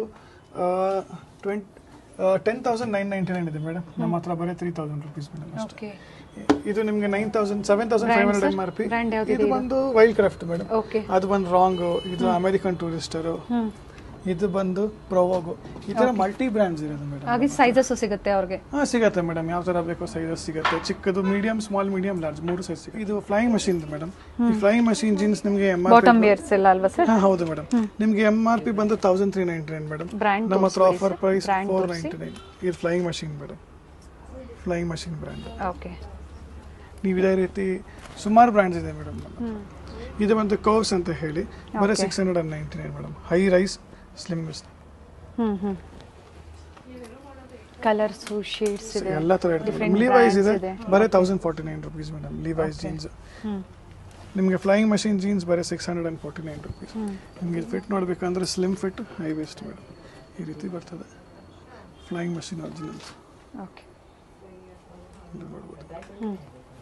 twenty ten thousand nine ninety nine ಇದೆ ಮೇಡಮ್ ನಮ್ಮ ಹತ್ರ ಬರೀ ತ್ರೀ ತೌಸಂಡ್ ರುಪೀಸ್ ಮೇಡಮ್ ಅಷ್ಟೇ ಓಕೆ ಇದು ನಿಮ್ಗೆ nine thousand seven thousand five hundred M R P Brand ಯಾವ್ದಿದೆ ಇದು ಬಂದು ವೈಲ್ಡ್ ಕ್ರಾಫ್ಟ್ ಮೇಡಮ್ ಓಕೆ ಅದು ಬಂದು ರಾಂಗ್ ಇದು ಅಮೆರಿಕನ್ ಟೂರಿಸ್ಟರು ಇದು ಬಂದು ಪ್ರೊವೋಗು ಈ ತರ ಮಲ್ಟಿ ಬ್ರ್ಯಾಂಡ್ಸ್ ಇರೋದು ಮೇಡಮ್ ಹಾಗೆ ಸೈಜಸ್ ಸಿಗುತ್ತೆ ಅವ್ರಿಗೆ ಹಾ ಸಿಗತ್ತೆ ಮೇಡಮ್ ಯಾವ ತರ ಬೇಕೋ ಸೈಜಸ್ ಸಿಗತ್ತೆ ಚಿಕ್ಕದು ಮೀಡಿಯಂ ಸ್ಮಾಲ್ ಮೀಡಿಯಂ ಲಾರ್ಜ್ ಮೂರು ಸೈಜ್ ಸಿಗುತ್ತೆ ಇದು ಫ್ಲೈಯಿಂಗ್ ಮಷೀನ್ ಮೇಡಮ್ ಈ ಫ್ಲೈಯಿಂಗ್ ಮಷೀನ್ ಜೀನ್ಸ್ ನಿಮಗೆ ಎಮ್ ಆರ್ ಬಾಟಮ್ ವೇರ್ಸ್ ಎಲ್ಲ ಅಲ್ವಾ ಸರ್ ಹಾ ಹೌದು ಮೇಡಮ್ ನಿಮ್ಗೆ ಎಂ ಆರ್ ಪಿ ಬಂದು thousand three ninety nine madam Brand ನಮ್ಮ ಹತ್ರ ತೋರ್ಸ್ಬಿಡಿ offer sir. Price Brand four ತೋರ್ಸಿ. ನೈಂಟಿ ನೈನ್ ಇದು flying Machine madam Flying Machine brand okay ನೀವು ಇದೇ ರೀತಿ ಸುಮಾರು ಬ್ರ್ಯಾಂಡ್ಸ್ ಇದೆ ಮೇಡಮ್ ಇದು ಬಂದು ಕರ್ವ್ಸ್ ಅಂತ ಹೇಳಿ ಬರೀ six hundred and ninety nine madam high rise slim hmm hmm colours shades ಇದೆ ಎಲ್ಲ ತರ ಇರ್ತದೆ Different ಲೀವೈಸ್ brands ಇದೆ ಇದೆ. ಬರೀ thousand forty nine rupees madam Levi's jeans hmm ನಿಮಗೆ ಫ್ಲೈಯಿಂಗ್ ಮಷೀನ್ ಜೀನ್ಸ್ ಬರೀ six hundred and forty nine rupees ನಿಮಗೆ ಫಿಟ್ ನೋಡಬೇಕಂದ್ರೆ slim fit high waist madam ಈ ರೀತಿ ಬರ್ತದೆ ಫ್ಲೈಯಿಂಗ್ ಮಷೀನ್ ಒರಿಜಿನಲ್ಸ್ ಓಕೆ ನೋಡ್ಬೋದು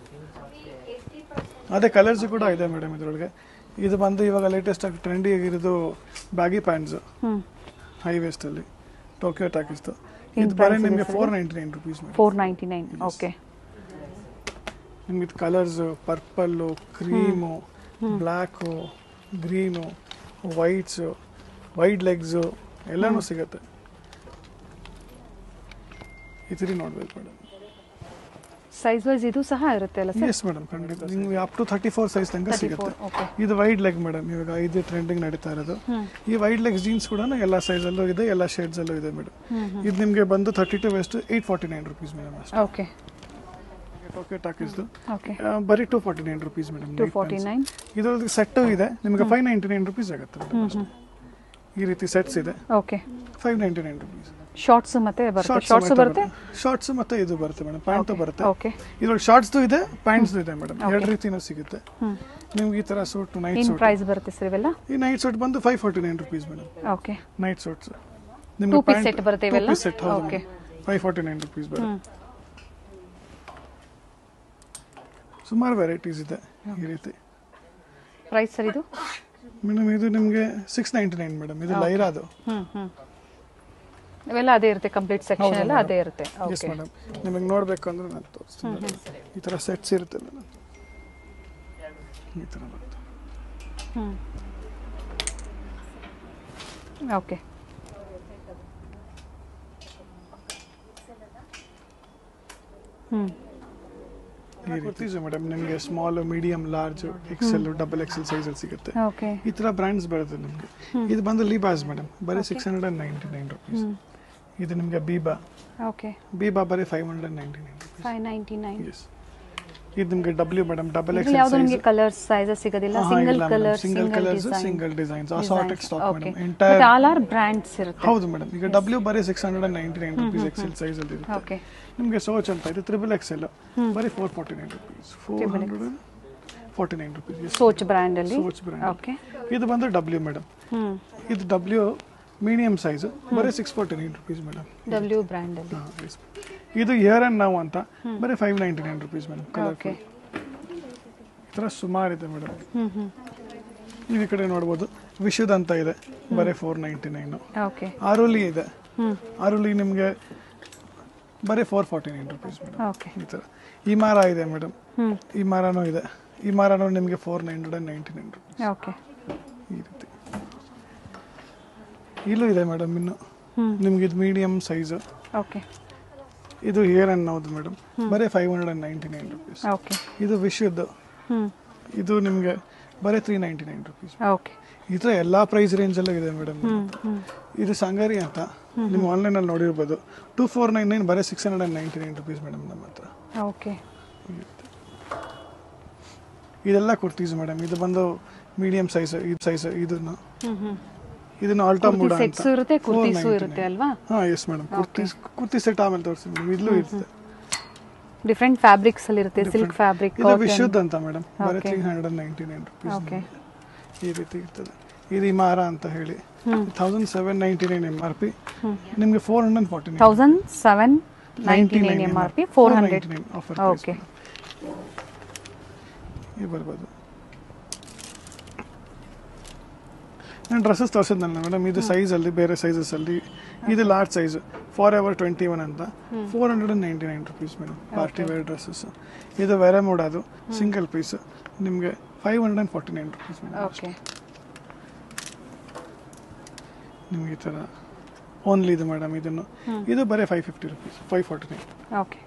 ಅದೇ ಕಲರ್ಸ್ ಕೂಡ ಇದೆ ಮೇಡಮ್ ಇದರೊಳಗೆ ಇದು ಬಂದು ಇವಾಗ ಲೇಟೆಸ್ಟ್ ಆಗಿ ಟ್ರೆಂಡಿ ಆಗಿರೋದು baggy pants hmm high waist ಅಲ್ಲಿ ಟೋಕಿಯೋ ಟಾಕಿಸ್ತು ಏನ್ ಇದು ಬರೀ price ಇದೆ ನಿಮಗೆ sir? Four ninety nine rupees madam four ninety nine okay ನಿಮ್ಗೆ ಇದು colours purple cream black green whites white legs ಎಲ್ಲನೂ ಸಿಗುತ್ತೆ ಈ ಥರ ನೋಡ್ಬೇಕು ಮೇಡಮ್ ಸೈಜ್ ವೈಸ್ ಇದು ಸಹ ಇರುತ್ತೆ ಅಲ್ಲ ಸರ್ ಎಸ್ ಮೇಡಮ್ ಖಂಡಿತ ನಿಮ್ಗೆ up to thirty four size ತನಕ ಸಿಗುತ್ತೆ ಓಕೆ ಇದು ವೈಡ್ ಲೆಗ್ ಮೇಡಮ್ ಇವಾಗ ಇದು ಟ್ರೆಂಡಿಂಗ್ ನಡೀತಾ ಇರೋದು ಹ್ಮ್. ಈ ವೈಡ್ ಲೆಗ್ಸ್ ಜೀನ್ಸ್ ಕೂಡ ಎಲ್ಲ ಸೈಜಲ್ಲೂ ಇದೆ ಎಲ್ಲ ಶೇಡ್ಸಲ್ಲೂ ಇದೆ ಮೇಡಮ್ ಇದು ನಿಮಗೆ ಬಂದು thirty two waist eight forty nine rupees madam ಅಷ್ಟೇ ಓಕೆ ಟೋಕೆ ಟಾಕಿಸ್ದು ಓಕೆ ಬರೀ two forty nine rupees madam two forty nine ಇದರೊಳಗೆ ಸೆಟ್ಟು ಇದೆ ನಿಮಗೆ ಫೈವ್ ನೈಂಟಿ ನೈನ್ ರುಪೀಸ್ ಆಗುತ್ತೆ madam ಅಷ್ಟೇ. ಈ ರೀತಿ ಸೆಟ್ಸ್ ಇದೆ okay five ninety nine rupees shorts ಮತ್ತೆ ಬರುತ್ತೆ ಶಾರ್ಟ್ಸ್ ಬರುತ್ತೆ ಶಾರ್ಟ್ಸ್ ಮತ್ತೆ ಇದು ಬರುತ್ತೆ ಮೇಡಮ್ ಪ್ಯಾಂಟು ಬರುತ್ತೆ ಓಕೆ ಇದ್ರೊಳಗೆ ಶಾರ್ಟ್ಸ್ದು ಇದೆ ಪ್ಯಾಂಟ್ಸ್ದು ಇದೆ ಮೇಡಮ್ ಎರಡು ರೀತಿನೂ ಸಿಗುತ್ತೆ ಹ್ಮ್. ನಿಮ್ಗೆ ಈ ತರ ಸೂಟ್ ನೈಟ್ ಏನ್ ಸೂಟ್ ಪ್ರೈಸ್ ಬರುತ್ತೆ ಸರ್ ಇವೆಲ್ಲ ಈ ನೈಟ್ ಸೂಟ್ ಬಂದು five forty nine rupees madam okay night suits Two piece set ಬರುತ್ತೆ ಇವೆಲ್ಲ? Set Okay. Five forty nine rupees ಬರುತ್ತೆ ಹ್ಮ್ ಸುಮಾರು ವೆರೈಟೀಸ್ ಇದೆ ಈ ರೀತಿ ಪ್ರೈಸ್ ಸರ್ ಇದು ಮೇಡಮ್ ಇದು ನಿಮಗೆ ಸಿಕ್ಸ್ ನೈಂಟಿ ನೈನ್ ಮೇಡಮ್ ಇದು ಲೈರಾದು ಹ್ಮ್ ಹ್ಮ್ ಇವೆಲ್ಲ ಅದೇ ಇರುತ್ತೆ ಕಂಪ್ಲೀಟ್ ಸೆಕ್ಷನ್ ಎಲ್ಲ ಅದೇ ಇರುತ್ತೆ ಎಸ್ ಓಕೆ ಮೇಡಮ್ ನಿಮಗೆ ನೋಡಬೇಕು ಅಂದ್ರೆ ನಾನು ತೋರಿಸ್ತೀನಿ madam. ಈ ಥರ ಸೆಟ್ಸ್ ಇರುತ್ತೆ ಮೇಡಮ್ ಈ ಥರ ಬರುತ್ತೆ ಹ್ಮ್ ಓಕೆ ಹ್ಮ್ ಈ ರೀತಿ ಮೇಡಮ್ ನಿಮಗೆ small medium large XL double XL ಸೈಜಲ್ಲಿ ಸಿಗುತ್ತೆ ಓಕೆ ಈ ಥರ ಬ್ರ್ಯಾಂಡ್ಸ್ ಬರುತ್ತೆ ನಿಮಗೆ ಇದು ಬಂದು ಲಿಬಾಸ್ ಮೇಡಮ್ ಬರೀ six hundred and ninety nine rupees ಇದು ನಿಮಗೆ ಬೀಬಾ ಓಕೆ ಬೀಬಾ ಬರೀ five hundred ninety nine rupees five ninety nine yes ಇದು ನಿಮಗೆ ಡಬ್ಲ್ಯೂ ಮೇಡಮ್ ಡಬಲ್ ಇದ್ರಲ್ಲಿ ಎಕ್ಸೆಲ್ ಯಾವ್ದು ಸೈಜ್ ನಿಮಗೆ ಕಲರ್ಸ್ ಸೈಜಸ್ ಸಿಗೋದಿಲ್ಲ single colour single single colours design single designs assorted stock okay madam ಮತ್ತೆ ಎಂಟೈರ್ ಆಲ್ ಆರ್ ಬ್ರ್ಯಾಂಡ್ಸ್ ಇರುತ್ತೆ ಹೌದು ಮೇಡಮ್ ಈಗ ಡಬ್ಲ್ಯೂ ಬರೀ six hundred and ninety nine rupees Excel size ಅಲ್ಲಿ ಇರುತ್ತೆ ಓಕೆ ನಿಮಗೆ ಸೋಚ್ ಅಂತ ಇದು ತ್ರಿಬಲ್ ಎಕ್ಸೆಲ್ ಬರೀ four forty nine rupees four hundred forty nine rupees Soch brand ಅಲ್ಲಿ ಸೋಚ್ ಬ್ರ್ಯಾಂಡ್ ಓಕೆ ಇದು ಬಂದು ಡಬ್ಲ್ಯೂ ಮೇಡಮ್ ಹ್ಮ್ ಇದು ಡಬ್ಲ್ಯೂ ಮೀಡಿಯಂ ಸೈಜ್ ಬರೀ six forty nine rupees madam W brand ಅಲ್ಲಿ ಇದು ಇಯರ್ ಅಂಡ್ ನಾವು ಅಂತ ಬರೀ five ninety nine rupees madam okay colour ಈ ಥರ ಸುಮಾರು ಇದೆ ಮೇಡಮ್ ಹ್ಮ್ ಹ್ಮ್ ನೀವು ಈ ಕಡೆ ನೋಡ್ಬೋದು ವಿಶುದ್ ಅಂತ ಇದೆ ಬರೀ four ninety nine okay Aurelia ಇದೆ ಹ್ಮ್ ಆರುಲಿ ನಿಮಗೆ ಬರೀ four forty nine rupees madam okay ಈ ಥರ ಈ ಮಾರ ಇದೆ ಮೇಡಮ್ ಹ್ಮ್ ಈ ಮಾರನೂ ಇದೆ ಈ ಮಾರನೂ ನಿಮಗೆ four hundred and ninety nine rupees okay ಈ ರೀತಿ ಇಲ್ಲೂ ಇದೆ ಮೇಡಮ್ ಇನ್ನು ಹ್ಮ್. ನಿಮ್ಗೆ ಇದು ಮೀಡಿಯಂ ಸೈಜ್ ಓಕೆ ಇದು ಹೇರ್ ಅಂಡ್ ನೌದು ಮೇಡಮ್ ಬರೀ five hundred and ninety nine rupees okay ಇದು ವಿಶ್ವದ್ದು ಹ್ಮ್ ಇದು ನಿಮಗೆ ಬರೀ three ninety nine rupees okay ಈ ಥರ ಎಲ್ಲ ಪ್ರೈಸ್ ರೇಂಜಲ್ಲೂ ಇದೆ ಮೇಡಮ್ ಹ್ಮ್ ಹ್ಮ್ ಇದು ಸಂಗಾರಿ ಅಂತ ನೀವು ಆನ್ಲೈನಲ್ಲಿ ನೋಡಿರ್ಬೋದು ಟೂ ಫೋರ್ ನೈನ್ ನೈನ್ ಬರೀ six hundred and ninety nine rupees madam ನಮ್ಮ ಹತ್ರ ಓಕೆ ಇದೆಲ್ಲ ಕುರ್ತೀಸ್ ಮೇಡಮ್ ಇದು ಬಂದು ಮೀಡಿಯಂ ಸೈಜ್ ಇದು ಸೈಜ್ ಇದನ್ನು ಹ್ಮ್ ಹ್ಮ್ ಇದನ್ನು ಆಲ್ಟಾ ಮೂಡ ಅಂತ ಸೆಟ್ಸ್ ಇರುತ್ತೆ ಕುರ್ತೀಸು ಇರುತ್ತೆ ಅಲ್ವಾ ಹಾಂ yes madam kurtis kurti set ಆಮೇಲೆ ತೋರಿಸ್ತೀನಿ ಮೇಡಮ್ ಇಲ್ಲೂ ಇರ್ತದೆ ಡಿಫ್ರೆಂಟ್ ಫ್ಯಾಬ್ರಿಕ್ಸ್ ಅಲ್ಲಿ ಇರುತ್ತೆ ಸಿಲ್ಕ್ ಫ್ಯಾಬ್ರಿಕ್ ಇದು ವಿಶುದ್ಧ ಅಂತ ಮೇಡಮ್ ಬರೀ three hundred and ninety nine rupees okay ಈ ರೀತಿ ಇರ್ತದೆ ಇದು ಇಮಾರ ಅಂತ ಹೇಳಿ thousand seven ninety nine M R P ನಿಮಗೆ four hundred forty nine thousand seven ninety nine M R P four hundred offer okay ಈ ಬರ್ಬೋದು ನಾನು ಡ್ರೆಸ್ಸಸ್ ತೋರಿಸಿದ್ನಲ್ಲ ಮೇಡಮ್ ಇದು ಸೈಜ್ ಅಲ್ಲಿ ಬೇರೆ ಸೈಜಸ್ ಅಲ್ಲಿ ಇದು large size Forever twenty one ಅಂತ four hundred and ninety nine rupees madam party wear dresses ಇದು ವೆರೆ ಮೋಡ್ ಅದು ಸಿಂಗಲ್ ಪೀಸ್ ನಿಮಗೆ five hundred and forty nine rupees madam okay ನಿಮ್ಗೆ ಈ ಥರ ಓನ್ಲಿ ಇದು ಮೇಡಮ್ ಇದನ್ನು ಇದು ಬರೀ five fifty rupees five forty nine okay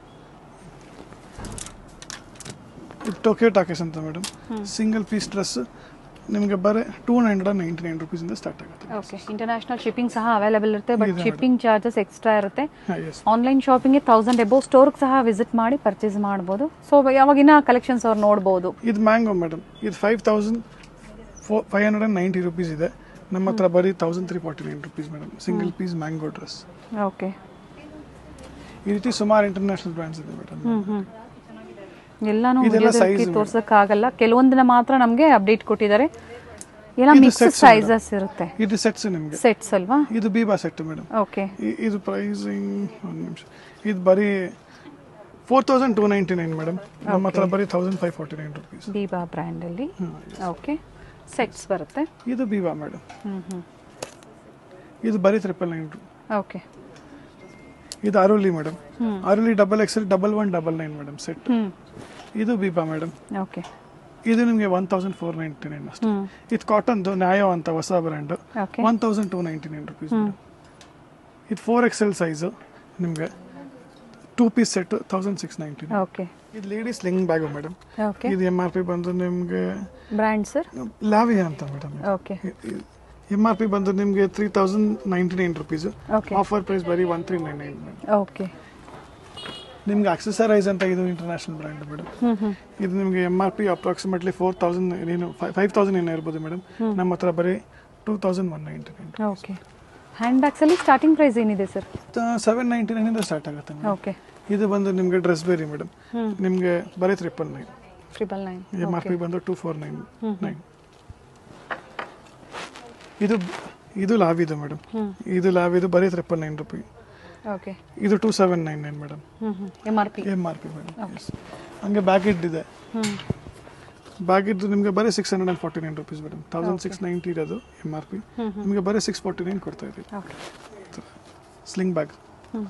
ಇದು ಟೊಕೆ ಟಾಕೆಸ್ ಅಂತ ಮೇಡಮ್ ಸಿಂಗಲ್ ಪೀಸ್ ಡ್ರೆಸ್ ನಿಮಗೆ ಬರೀ two hundred and ninety nine ರುಪೀಸಿಂದ ಸ್ಟಾರ್ಟ್ ಆಗುತ್ತೆ ಓಕೆ ಇಂಟರ್ನ್ಯಾಷನಲ್ ಶಿಪ್ಪಿಂಗ್ ಸಹ ಅವೈಲೇಬಲ್ ಇರುತ್ತೆ ಬಟ್ ಇದೆ madam. ಶಿಪ್ಪಿಂಗ್ ಚಾರ್ಜಸ್ ಎಕ್ಸ್ಟ್ರಾ ಇರುತ್ತೆ ಹಾಂ ಎಸ್ ಆನ್ಲೈನ್ ಶಾಪಿಂಗ್ಗೆ ತೌಸಂಡ್ ಎಬೋ ಸ್ಟೋರ್ಗೆ ಸಹ ವಿಸಿಟ್ ಮಾಡಿ ಪರ್ಚೇಸ್ ಮಾಡ್ಬೋದು ಸೊ ಯಾವಾಗಿನ ಕಲೆಕ್ಷನ್ಸ್ ಅವ್ರು ನೋಡ್ಬೋದು ಇದು ಮ್ಯಾಂಗೋ ಮೇಡಮ್ ಇದು five thousand four five hundred and ninety rupees ಇದೆ ನಮ್ಮ ಹತ್ರ ಬರೀ thousand three forty nine rupees madam single piece Mango dress okay ಈ ರೀತಿ ಸುಮಾರು ಇಂಟರ್ನ್ಯಾಷನಲ್ ಬ್ರ್ಯಾಂಡ್ಸ್ ಇದೆ ಮೇಡಮ್ ಹ್ಮ್ ಹ್ಮ್ ಎಲ್ಲಾನು ಇದೆಲ್ಲ size ವಿಡಿಯೋದಲ್ಲಿ madam. ತೋರ್ಸಕ್ಕಾಗಲ್ಲ ಕೆಲವೊಂದಿನ ಮಾತ್ರ ನಮಗೆ ಅಪ್ಡೇಟ್ ಕೊಟ್ಟಿದ್ದಾರೆ ಎಲ್ಲ ಇದು ಮಿಕ್ಸ್ sets ಸೈಜಸ್ ಇರುತ್ತೆ ಇದು ಸೆಟ್ಸ್ ನಿಮಗೆ ಸೆಟ್ಸ್ ಅಲ್ವಾ ಇದು ಬೀಬಾ ಸೆಟ್ ಮೇಡಮ್ ಓಕೆ ಇದು ಪ್ರೈಸಿಂಗ್ ಒಂದು ನಿಮಿಷ ಇದು ಬರೀ four thousand two ninety nine madam ನಮ್ಮ ಹತ್ರ ಬರೀ thousand five forty nine rupees Biba brand ಅಲ್ಲಿ ಓಕೆ ಸೆಟ್ಸ್ ಬರುತ್ತೆ ಇದು ಬೀಬಾ ಮೇಡಮ್ ಹ್ಮ್ ಹ್ಮ್ ಇದು ಬರೀ ಟ್ರಿಪಲ್ ನೈನ್ ಓಕೆ ಇದು Aurelia madam Aurelia double XL double one double nine madam set hmm ಇದು ಬೀಬಾ ಮೇಡಮ್ ಓಕೆ ಇದು ನಿಮಗೆ one thousand four ninety nine ಅಷ್ಟೇ ಹ್ಮ್ ಇದು ಕಾಟನ್ದು ನ್ಯಾಯೋ ಅಂತ ಹೊಸ brand okay one thousand two ninety nine rupees ಇದು ಫೋರ್ ಎಕ್ಸೆಲ್ ಸೈಜು ನಿಮಗೆ two piece set thousand six ninety okay ಇದು ladies sling bag madam okay ಇದು ಎಮ್ ಆರ್ ಪಿ ಬಂದು ನಿಮಗೆ ಬ್ರ್ಯಾಂಡ್ ಸರ್ ಲಾವಿಯಾ ಅಂತ madam okay M R P ಬಂದು ನಿಮಗೆ three thousand ninety nine rupees okay offer price ಬರೀ one three nine nine okay ನಿಮ್ಗೆ ಅಕ್ಸೆಸರೈಸ್ ಅಂತ ಇದು international brand madam hmm hmm ಇದು ನಿಮಗೆ M R P approximately four thousand ಏನು ಫೈವ್ ತೌಸಂಡ್ ಏನೋ ಇರ್ಬೋದು ಮೇಡಮ್ ನಮ್ಮ ಹತ್ರ ಬರೀ two thousand one ninety nine okay hand bags ಅಲ್ಲಿ ಸ್ಟಾರ್ಟಿಂಗ್ ಪ್ರೈಸ್ ಏನಿದೆ ಸರ್ ಸೆವೆನ್ ನೈಂಟಿ ನೈನಿಂದ ಸ್ಟಾರ್ಟ್ ಆಗುತ್ತೆ ಮೇಡಮ್ ಓಕೆ ಇದು ಬಂದು ನಿಮಗೆ ಡ್ರೆಸ್ ಬೇರಿ ಮೇಡಮ್ ಹ್ಮ್ ನಿಮಗೆ ಬರೀ triple nine triple nine M R P ಬಂದು ಟೂ ಫೋರ್ ನೈನ್ ನೈನ್ ಇದು ಇದು ಲಾವ್ ಇದು ಮೇಡಮ್ ಹ್ಮ್ ಇದು ಲಾವ್ ಇದು ಬರೀ ಟ್ರಿಪಲ್ ನೈನ್ ರುಪಿ ಓಕೆ ಇದು two seven nine nine madam hmm hmm M R P M R P madam ಹಂಗೆ ಬ್ಯಾಗಿಡ್ ಇದೆ ಹ್ಮ್ ಬ್ಯಾಗಿದ್ದು ನಿಮಗೆ ಬರೀ six hundred and forty nine rupees madam thousand six ninety ಇರೋದು ಎಮ್ ಆರ್ ಪಿ ನಿಮಗೆ ಬರೀ ಸಿಕ್ಸ್ ಫಾರ್ಟಿ ನೈನ್ ಕೊಡ್ತಾ ಇದ್ದೀವಿ ಓಕೆ ಸ್ಲಿಂಗ್ ಬ್ಯಾಗ್ ಹ್ಮ್